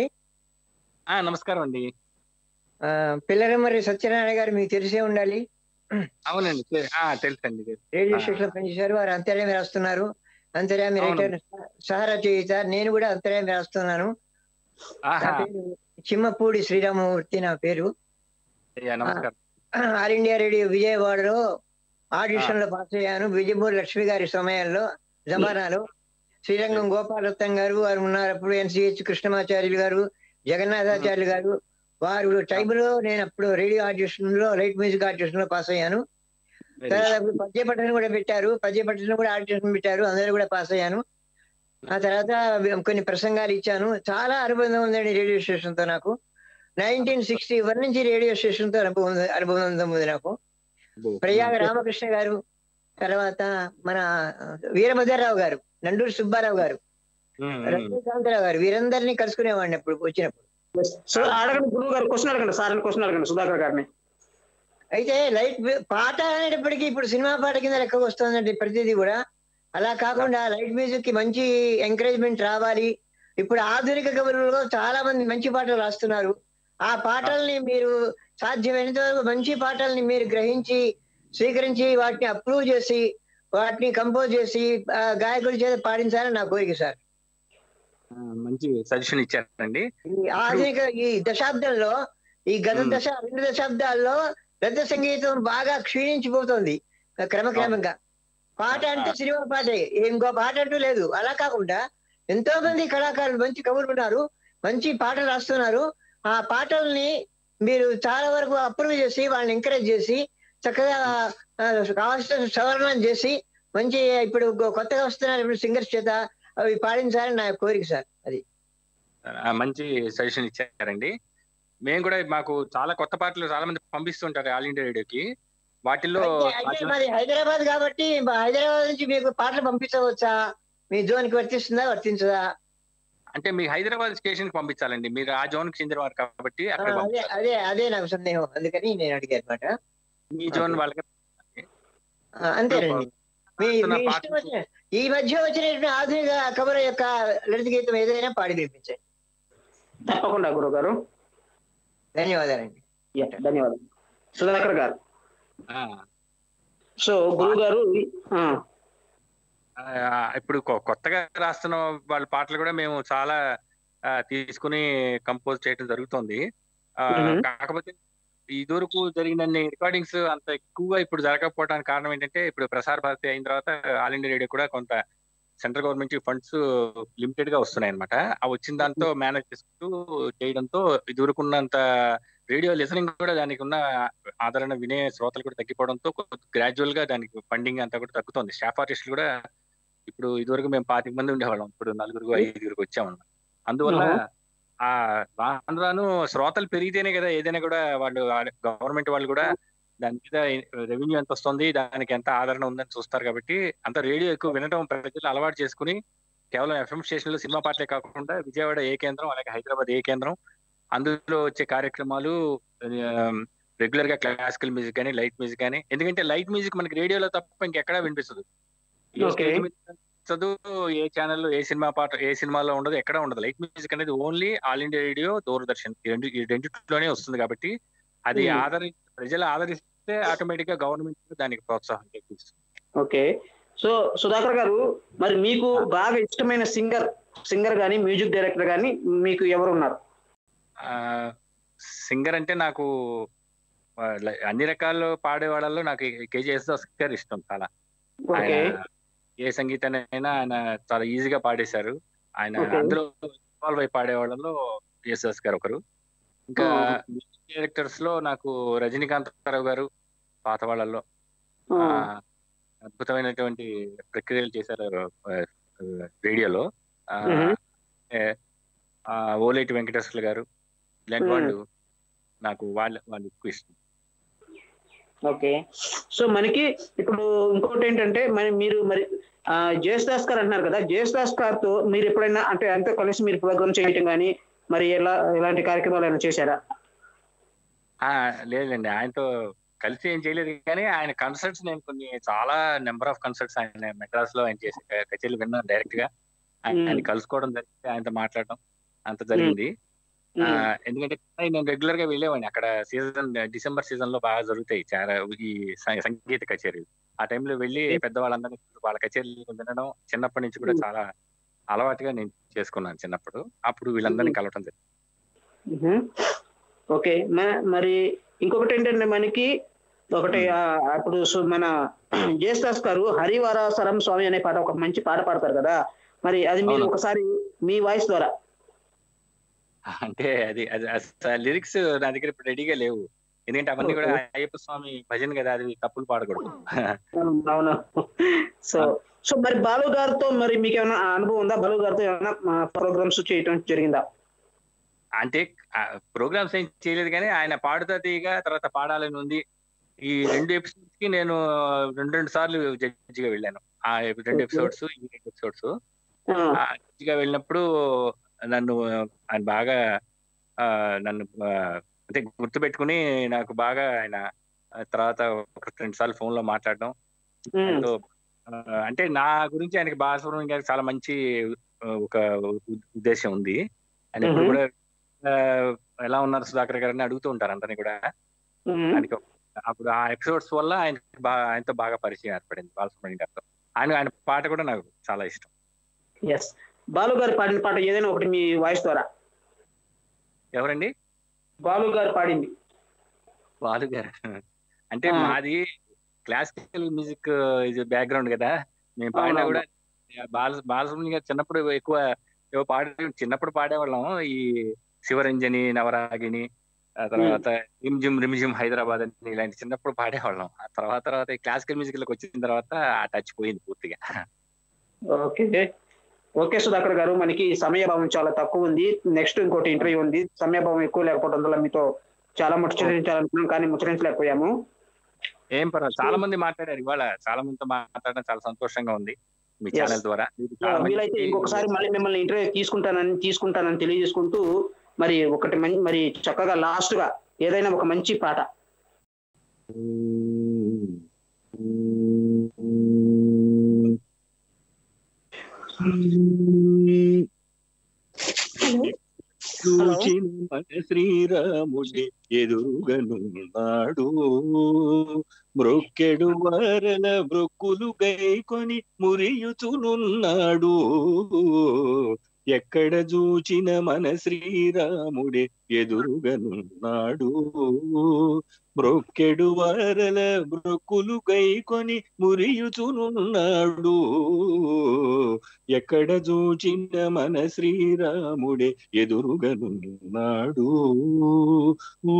ఆ నమస్కారం అండి ఆ, పిల్లరమర్రి సత్యనారాయణ గారు మీకు తెలిసే ఉండాలి అవునండి తె- ఆ, తెలుసండి రేడియో ఆ. స్టేషన్ లో పనిచేశారు వారు అంతర్యామి రాస్తున్నారు అంతర్యామి అవును. రైటర్ సహ రచయిత నేను కూడా అంతర్యామి రాస్తున్నాను నా ఆహా పేరు చిమ్మపూడి శ్రీరామమూర్తి నా పేరు అయ్యా, నమస్కారం ఆల్ ఇండియా రేడియో విజయవాడలో ఆడిషన్ లో పాస్ అయ్యాను విజయపూర్ లక్ష్మి గారి సమయంలో జమానాలో శ్రీరంగం గోపాలత్తం గారు వారు ఉన్నారు అప్పుడు ఎన్సిహెచ్ కృష్ణమాచార్యులు గారు జగన్నాథాచార్యులు గారు వారు టైంలో నేను అప్పుడు రేడియో ఆడిషన్ లో లైట్ మ్యూజిక్ ఆడిషన్ లో పాస్ అయ్యాను Very తర్వాత good. అప్పుడు పద్య పట్టణం కూడా పెట్టారు పద్య పట్టణం కూడా ఆడిషన్ పెట్టారు అందరూ కూడా పాస్ అయ్యాను ఆ తర్వాత కొన్ని ప్రసంగాలు ఇచ్చాను చాలా అనుబంధం ఉందండి రేడియో స్టేషన్ తో నాకు నైన్టీన్ సిక్స్టీ వన్ నుంచి రేడియో స్టేషన్ తో అనుభవం ఉంది- అనుబంధం ఉంది నాకు ప్రయాగ రామకృష్ణ గారు తర్వాత మన వీరభద్రరావు గారు నండూరు సుబ్బారావు గారు ఉమ్, ఉమ్. రజనీకాంతరావు గారు వీరందరినీ కలుసుకునేవాడిని అప్పుడు వచ్చినప్పుడు సో అడగండి గురువు గారు క్వశ్చన్ అడగండి సార్ క్వశ్చన్ అడగండి సుధాకర్ గారిని అయితే లైట్ వే- పాట అనేటప్పటికీ ఇప్పుడు సినిమా పాట కింద లెక్క వస్తుందండి ప్రతిదీ కూడా అలా కాకుండా లైట్ మ్యూజిక్ కి మంచి ఎంకరేజ్మెంట్ రావాలి ఇప్పుడు ఆధునిక కవులలో చాలా మంది మంచి పాటలు రాస్తున్నారు ఆ పాటల్ని మీరు సాధ్యమైనంత వరకు మంచి పాటల్ని మీరు గ్రహించి స్వీకరించి వాటిని అప్రూవ్ చేసి వాటిని కంపోజ్ చేసి ఆ, గాయకుల చేత పాడించాలని నా కోరిక సార్ ఆ, మంచి సజెషన్ ఇచ్చారండి ఈ ఆధునిక ఈ దశాబ్దంలో ఈ గత మ్మ్. దశ రెండు దశాబ్దాల్లో పెద్ద సంగీతం బాగా క్షీణించిపోతుంది క్రమక్రమంగా పాట అంటే సినిమా పాటే ఇంకో పాట అంటూ లేదు అలా కాకుండా ఎంతో మంది కళాకారులు మంచి కవులు ఉన్నారు మంచి పాటలు రాస్తున్నారు ఆ పాటల్ని మీరు చాలా వరకు అప్రూవ్ చేసి వాళ్ళని ఎంకరేజ్ చేసి చక్కగా ఆ, కావాల్సిన సవరణ చేసి మంచి ఇప్పుడు కొత్తగా వస్తున్నారు ఇప్పుడు సింగర్స్ చేత అవి పాడించాలని నా కోరిక సార్ అది ఆ, మంచి సజెషన్ ఇచ్చారండి మేము కూడా మాకు చాలా కొత్త పాటలు చాలా మంది పంపిస్తుంటారు ఆల్ ఇండియా రేడియోకి వాటిల్లో అయితే అయితే మాది హైదరాబాద్ కాబట్టి మా హైదరాబాద్ నుంచి మీకు పాటలు పంపించవచ్చా మీ జోన్ కి వర్తిస్తుందా వర్తించదా అంటే మీ హైదరాబాద్ స్టేషన్ కి పంపించాలండి మీరు ఆ జోన్ కి చెందిన వారు కాబట్టి ఆ, అక్కడ అదే పంపించాలి అదే అదే నాకు సందేహం అందుకని నేను అడిగాను అనమాట మీ జోన్ వాళ్ళకి అంతేనండి మీ పాడుతున్న మీ పాట- ఇష్టం వచ్చిన ఈ మధ్య వచ్చినటువంటి ఆధునిక కబర యొక్క లలిత గీతం ఏదైనా పాడి వినిపించండి తప్పకుండా గురువు గారు ధన్యవాదాలండి యా, ధన్యవాదాలు సుధాకర్ గారు ఆ, సో గురువు గారు ఆ, ఆ, ఇప్పుడు కొ- కొత్తగా రాస్తున్న వాళ్ళ పాటలు కూడా మేము చాలా ఆ, తీసుకుని కంపోజ్ చేయడం జరుగుతుంది ఆ, మ్మ్. కాకపోతే ఇదివరకు జరిగినన్ని రికార్డింగ్స్ అంత ఎక్కువగా ఇప్పుడు జరగకపోవడానికి కారణం ఏంటంటే ఇప్పుడు ప్రసార భారతి అయిన తర్వాత ఆల్ ఇండియా రేడియో కూడా కొంత సెంట్రల్ గవర్నమెంట్ ఫండ్స్ లిమిటెడ్ గా వస్తున్నాయి అనమాట ఆ వచ్చిన దాంతో మేనేజ్ చేసుకుంటూ చేయడంతో ఇదివరకు ఉన్నంత రేడియో లిసనింగ్ కూడా దానికి ఉన్న ఆదరణ వినే శ్రోతలు కూడా తగ్గిపోవడంతో గ్రాడ్యువల్ గా దానికి ఫండింగ్ అంతా కూడా తగ్గుతుంది స్టాఫ్ ఆర్టిస్టులు కూడా ఇప్పుడు ఇదివరకు మేము పాతిక మంది ఉండేవాళ్ళం ఇప్పుడు నలుగురు ఐదుగురికి వచ్చామన్నమాట అందువల్ల ఆ రాను రాను శ్రోతలు పెరిగితేనే కదా ఏదైనా కూడా వాళ్ళు గవర్నమెంట్ వాళ్ళు కూడా దాని మీద రెవెన్యూ ఎంత వస్తుంది దానికి ఎంత ఆదరణ ఉందని చూస్తారు కాబట్టి అంత రేడియో ఎక్కువ వినడం ప్రజలు అలవాటు చేసుకుని కేవలం ఎఫ్ఎం స్టేషన్లో సినిమా పాటలే కాకుండా విజయవాడ ఏ కేంద్రం అలాగే హైదరాబాద్ ఏ కేంద్రం అందులో వచ్చే కార్యక్రమాలు రెగ్యులర్ గా క్లాసికల్ మ్యూజిక్ కానీ లైట్ మ్యూజిక్ కానీ ఎందుకంటే లైట్ మ్యూజిక్ మనకి రేడియోలో తప్ప ఇంకెక్కడా వినిపిస్తుంది ఏ Okay. స్టేజ్ మీద వినిపించదు ఏ ఛానల్ ఏ సినిమా పాట ఏ సినిమాలో ఉండదు ఎక్కడ ఉండదు లైట్ మ్యూజిక్ అనేది only All India Radio Doordarshan ఈ రెండు ఈ రెండిట్లోనే వస్తుంది కాబట్టి అది Hmm. ఆదరి ప్రజలు ఆదరిస్తే ఆటోమేటిక్ గా గవర్నమెంట్ దానికి ప్రోత్సాహం చేస్తుంది ఓకే సో సుధాకర్ గారు మరి మీకు బాగా ఇష్టమైన సింగర్ సింగర్ గానీ మ్యూజిక్ డైరెక్టర్ గానీ మీకు ఎవరు ఉన్నారు సింగర్ అంటే నాకు ఆ, లై- అన్ని రకాల పాడే వాళ్ళలో నాకు కేజీ యేసుదాస్ గారు ఇష్టం చాలా ఆయన ఓకే ఏ సంగీతాన్నైనా ఆయన చాలా ఈజీగా పాడేశారు ఆయన Okay. అందులో ఇన్వాల్వ్ అయి పాడే వాళ్ళలో యేసుదాస్ గారు ఒకరు ఇంకా Oh. మ్యూజిక్ డైరెక్టర్స్ లో నాకు రజనీకాంతరావు గారు పాత వాళ్ళల్లో ఆ, ఆ, అద్భుతమైనటువంటి ప్రక్రియలు చేశారు ఆ, రేడియోలో ఆ, Mhm. ఏ, ఆ, ఓలేటి వెంకటేశ్వర్లు గారు ఇలాంటి Mhm. వాళ్ళు నాకు వాళ్ళ వాళ్ళు ఎక్కువ ఇష్టం ఓకే సో మనకి ఇప్పుడు ఇంకోటి ఏంటంటే మరి మీరు మరి ఆ, జేసుదాస్ గారు అంటున్నారు కదా జేసుదాస్ గారితో మీరు ఎప్పుడైనా అంటే అంతా కలిసి మీరు ప్రోగ్రామ్ చేయటం కానీ మరి ఎలా ఎలాంటి కార్యక్రమాలు ఏమైనా చేశారా ఆ లేదండి ఆయనతో కలిసి ఏం చేయలేదు కానీ ఆయన కన్సర్ట్స్ నేను కొన్ని చాలా నెంబర్ ఆఫ్ కన్సర్ట్స్ ఆయన మెడ్రాస్ లో ఆయన చేసి కచేరీలు విన్నాను డైరెక్ట్ గా ఆయన Hmm. ఆయన కలుసుకోవడం జరిగింది ఆయనతో మాట్లాడడం అంత జరిగింది ఆ, ఎందుకంటే నేను రెగ్యులర్ గా వెళ్ళేవాడిని అక్కడ సీజన్ డిసెంబర్ సీజన్ లో బాగా జరుగుతాయి చాలా ఈ స- సంగీత కచేరీలు ఆ టైంలో వెళ్ళి పెద్దవాళ్ళందరినీ వాళ్ళ కచేరీలు వినడం చిన్నప్పటి నుంచి కూడా చాలా అలవాటుగా నేను చేసుకున్నాను చిన్నప్పుడు అప్పుడు వీళ్ళందరినీ కలవటం జరిగింది మ్మ్. ఓకే మ- మరి ఇంకొకటి ఏంటంటే మనకి ఒకటి ఆ, అప్పుడు సు- మన జేస్తాస్ గారు హరివరాసరం స్వామి అనే పాట ఒక మంచి పాట పాడతారు కదా మరి అది మీరు అవును. ఒకసారి మీ వాయిస్ ద్వారా అంటే అది అది లిరిక్స్ నా దగ్గర ఇప్పుడు రెడీగా లేవు ఎందుకంటే అవన్నీ కూడా Okay. అయ్యప్ప స్వామి భజన కదా అది తప్పులు పాడకూడదు అవును సో సో మరి బాలు గారితో మరి మీకు ఏమైనా అనుభవం ఉందా బాలు గారితో ఏమైనా ప్రోగ్రామ్స్ చేయటం జరిగిందా అంటే ప్రోగ్రామ్స్ ఏం చేయలేదు కానీ ఆయన పాడుతా తీయగా తర్వాత పాడాలని ఉంది ఈ రెండు ఎపిసోడ్స్ కి నేను రెండు రెండు సార్లు జడ్జి గా వెళ్ళాను ఆ రెండు Okay. ఎపిసోడ్స్ ఈ రెండు ఎపిసోడ్స్ ఆ, జడ్జిగా వెళ్ళినప్పుడు నన్ను ఆయన బాగా ఆ, నన్ను ఆ, అంటే గుర్తు పెట్టుకుని నాకు బాగా ఆయన ఆ, తర్వాత ఒక రెండు సార్లు ఫోన్ లో మాట్లాడడం మ్మ్. ఎంతో, ఆ, అంటే నా గురించి ఆయనకి బాలసుబ్రహ్మణ్యం గారికి చాలా మంచి ఆ, ఒక ఉ- ఉద్దేశం ఉంది ఆయన ఎప్పుడు మ్మ్. కూడా ఆ, ఎలా ఉన్నారు సుధాకర్ గారు అని అడుగుతూ ఉంటారు అందరినీ కూడా మ్మ్. ఆయనకి ఒక- అప్పుడు ఆ ఎపిసోడ్స్ వల్ల ఆయన బాగా ఆయనతో బాగా పరిచయం ఏర్పడింది బాలసుబ్రహ్మణ్యం గారితో ఆయన ఆయన పాట కూడా నాకు చాలా ఇష్టం ఎస్ బాలు గారు పాడిన పాట ఏదైనా ఒకటి మీ వాయిస్ ద్వారా ఎవరండి బాలు గారు పాడింది బాలు గారు అంటే ఆ. మాది క్లాసికల్ మ్యూజిక్ ఇది బ్యాక్గ్రౌండ్ కదా మేము పాడినా అవునవును. కూడా బాల బాలసుబ్రహ్మణ్యం గారు చిన్నప్పుడు ఎక్కువ ఏవో పాడే చిన్నప్పుడు పాడేవాళ్ళం ఈ శివరంజని నవరాగిని ఆ తర్వాత రిమ్ జిమ్ రిమ్ జిమ్ హైదరాబాద్ అని ఇలాంటి చిన్నప్పుడు పాడేవాళ్ళం ఆ తర్వాత తర్వాత ఈ క్లాసికల్ మ్యూజిక్ లోకి వచ్చిన తర్వాత ఆ టచ్ పోయింది పూర్తిగా ఓకే ఓకే సుధాకర్ గారు మనకి సమయభావం చాలా తక్కువ ఉంది నెక్స్ట్ ఇంకోటి ఇంటర్వ్యూ ఉంది సమయభావం ఎక్కువ లేకపోవడం వల్ల మీతో చాలా ముచ్చరించాలనుకున్నాం కానీ ముచ్చరించలేకపోయాము ఏం పర్వాలేదు చాలా మంది మాట్లాడారు ఇవాళ చాలా మందితో మాట్లాడడం చాలా సంతోషంగా ఉంది మీ Yes. ఛానల్ ద్వారా మీరు చాలా మందికి- వీలైతే ఇంకొకసారి మళ్ళీ మిమ్మల్ని ఇంటర్వ్యూ తీసుకుంటానని తీసుకుంటానని తెలియజేసుకుంటూ మరి ఒకటి మంచి మరి చక్కగా లాస్ట్ గా ఏదైనా ఒక మంచి పాట చూచిన మన శ్రీరాముడి ఎదురుగనున్నాడు మ్రొక్కెడు వరల బ్రొక్కులు గైకొని మురియుచునున్నాడు ఎక్కడ చూచిన మన శ్రీరాముడే ఎదురుగనున్నాడు బ్రొక్కెడు వరల బ్రొక్కులు గైకొని మురియుచునున్నాడు ఎక్కడ చూచిన మన శ్రీరాముడే ఎదురుగనున్నాడు ఊ.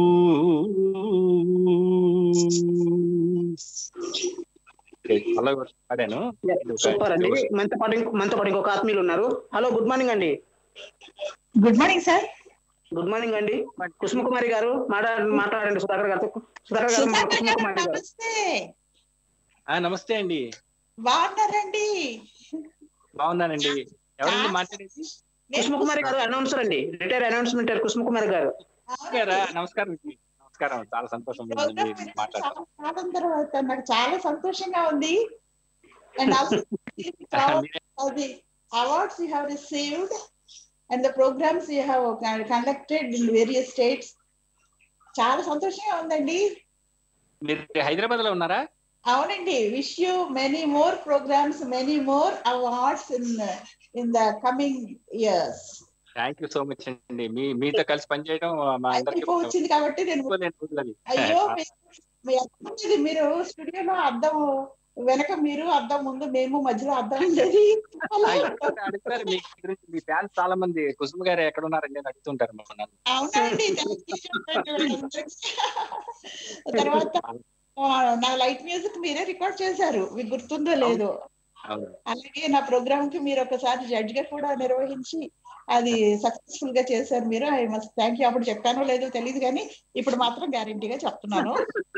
అలా కూడా పాడాను ఇది ఒక- సూపర్ అండి మనతో పాటు ఇంకో- మనతో పాటు ఇంకొక ఆత్మీయులు ఉన్నారు హలో గుడ్ మార్నింగ్ అండి good morning sir good morning అండి కుసుమ కుమారి గారు మాట్లాడ మాట్లాడండి సుధాకర్ గారితో సుధాకర్ గారు మన కుసుమ కుమారి గారు నమస్తే ఆ, నమస్తే అండి బాగున్నారండి బాగున్నానండి ఎవరండి మాట్లాడేది కుసుమ కుమారి గారు అనౌన్సర్ అండి రిటైర్ అనౌన్స్మెంట్ కుసుమ కుమారి గారు నమస్కారం నమస్కారం అండి. నమస్కారం చాలా సంతోషం ఉంది ప్రోగ్రామ్ మీరు మాట్లాడటం చాలా కాలం తర్వాత నాకు చాలా సంతోషంగా ఉంది and also the awards you have received and the programs you have conducted in various states చాలా సంతోషంగా ఉందండి మీరు హైదరాబాద్ లో ఉన్నారా అవునండి wish you many more programmes many more awards in in the coming years thank you so much అండి మీ మీతో కలిసి పనిచేయడం మా అందరికీ వచ్చింది కాబట్టి నేను మర్చిపోలేని రోజులు అవి. అయ్యో మీ- మీ అద్దం ఉంది. మీరు స్టూడియోలో అద్దం వెనక మీరు అద్దం ముందు మేము మధ్యలో అద్దం ఉండేది అలా అడుగుతారు, అడుగుతారు మీ గురించి మీ ఫ్యాన్స్ చాలా మంది కుసుమ గారు ఎక్కడ ఉన్నారని నేను అడుగుతుంటారు మా నన్ను. అవునండి thank you చెప్పండి. తర్వాత ఆ, నా లైట్ మ్యూజిక్ మీరే రికార్డ్ చేశారు మీకు గుర్తుందో లేదో అవును. అలాగే నా ప్రోగ్రామ్ కి మీరు ఒకసారి జడ్జ్ గా కూడా నిర్వహించి అది సక్సెస్ఫుల్ గా చేశారు మీరు ఐ మస్ట్ థ్యాంక్ యూ అప్పుడు చెప్పానో లేదో తెలియదు కానీ ఇప్పుడు మాత్రం గ్యారంటీగా చెప్తున్నాను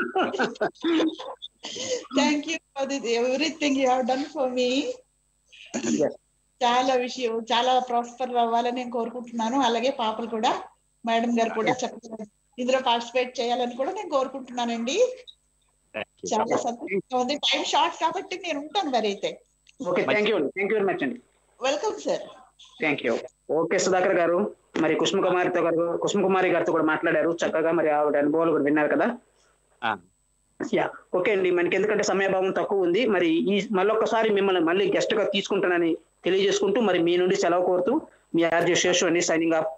thank you for the everything you have done for మీ చాలా విషయం చాలా ప్రాస్పర్ అవ్వాలని నేను కోరుకుంటున్నాను అలాగే పాపలు కూడా మేడం గారు కూడా చక్కగా ఇందులో పార్టిసిపేట్ చేయాలని కూడా నేను కోరుకుంటున్నానండి Thank you. చాలా సంతోషంగా ఉంది టైం షార్ట్ కాబట్టి నేను ఉంటాను మరి అయితే ఓకే థ్యాంక్ యూ అండి థ్యాంక్ యూ వెరీ మచ్ అండి welcome sir thank you okay Sudhakar గారు మరి కుసుమ కుమారితో గారు కుసుమ కుమారి గారితో కూడా మాట్లాడారు చక్కగా మరి ఆవిడ అనుభవాలు కూడా విన్నారు కదా ఆ. యా ఓకే అండి మనకి ఎందుకంటే సమయభావం తక్కువ ఉంది మరి ఈ మళ్ళొక్కసారి మిమ్మల్ని మళ్ళీ గెస్ట్ గా తీసుకుంటానని తెలియజేసుకుంటూ మరి మీ నుండి సెలవు కోరుతూ మీ ఆర్జే శేషు అండి సైనింగ్ ఆఫ్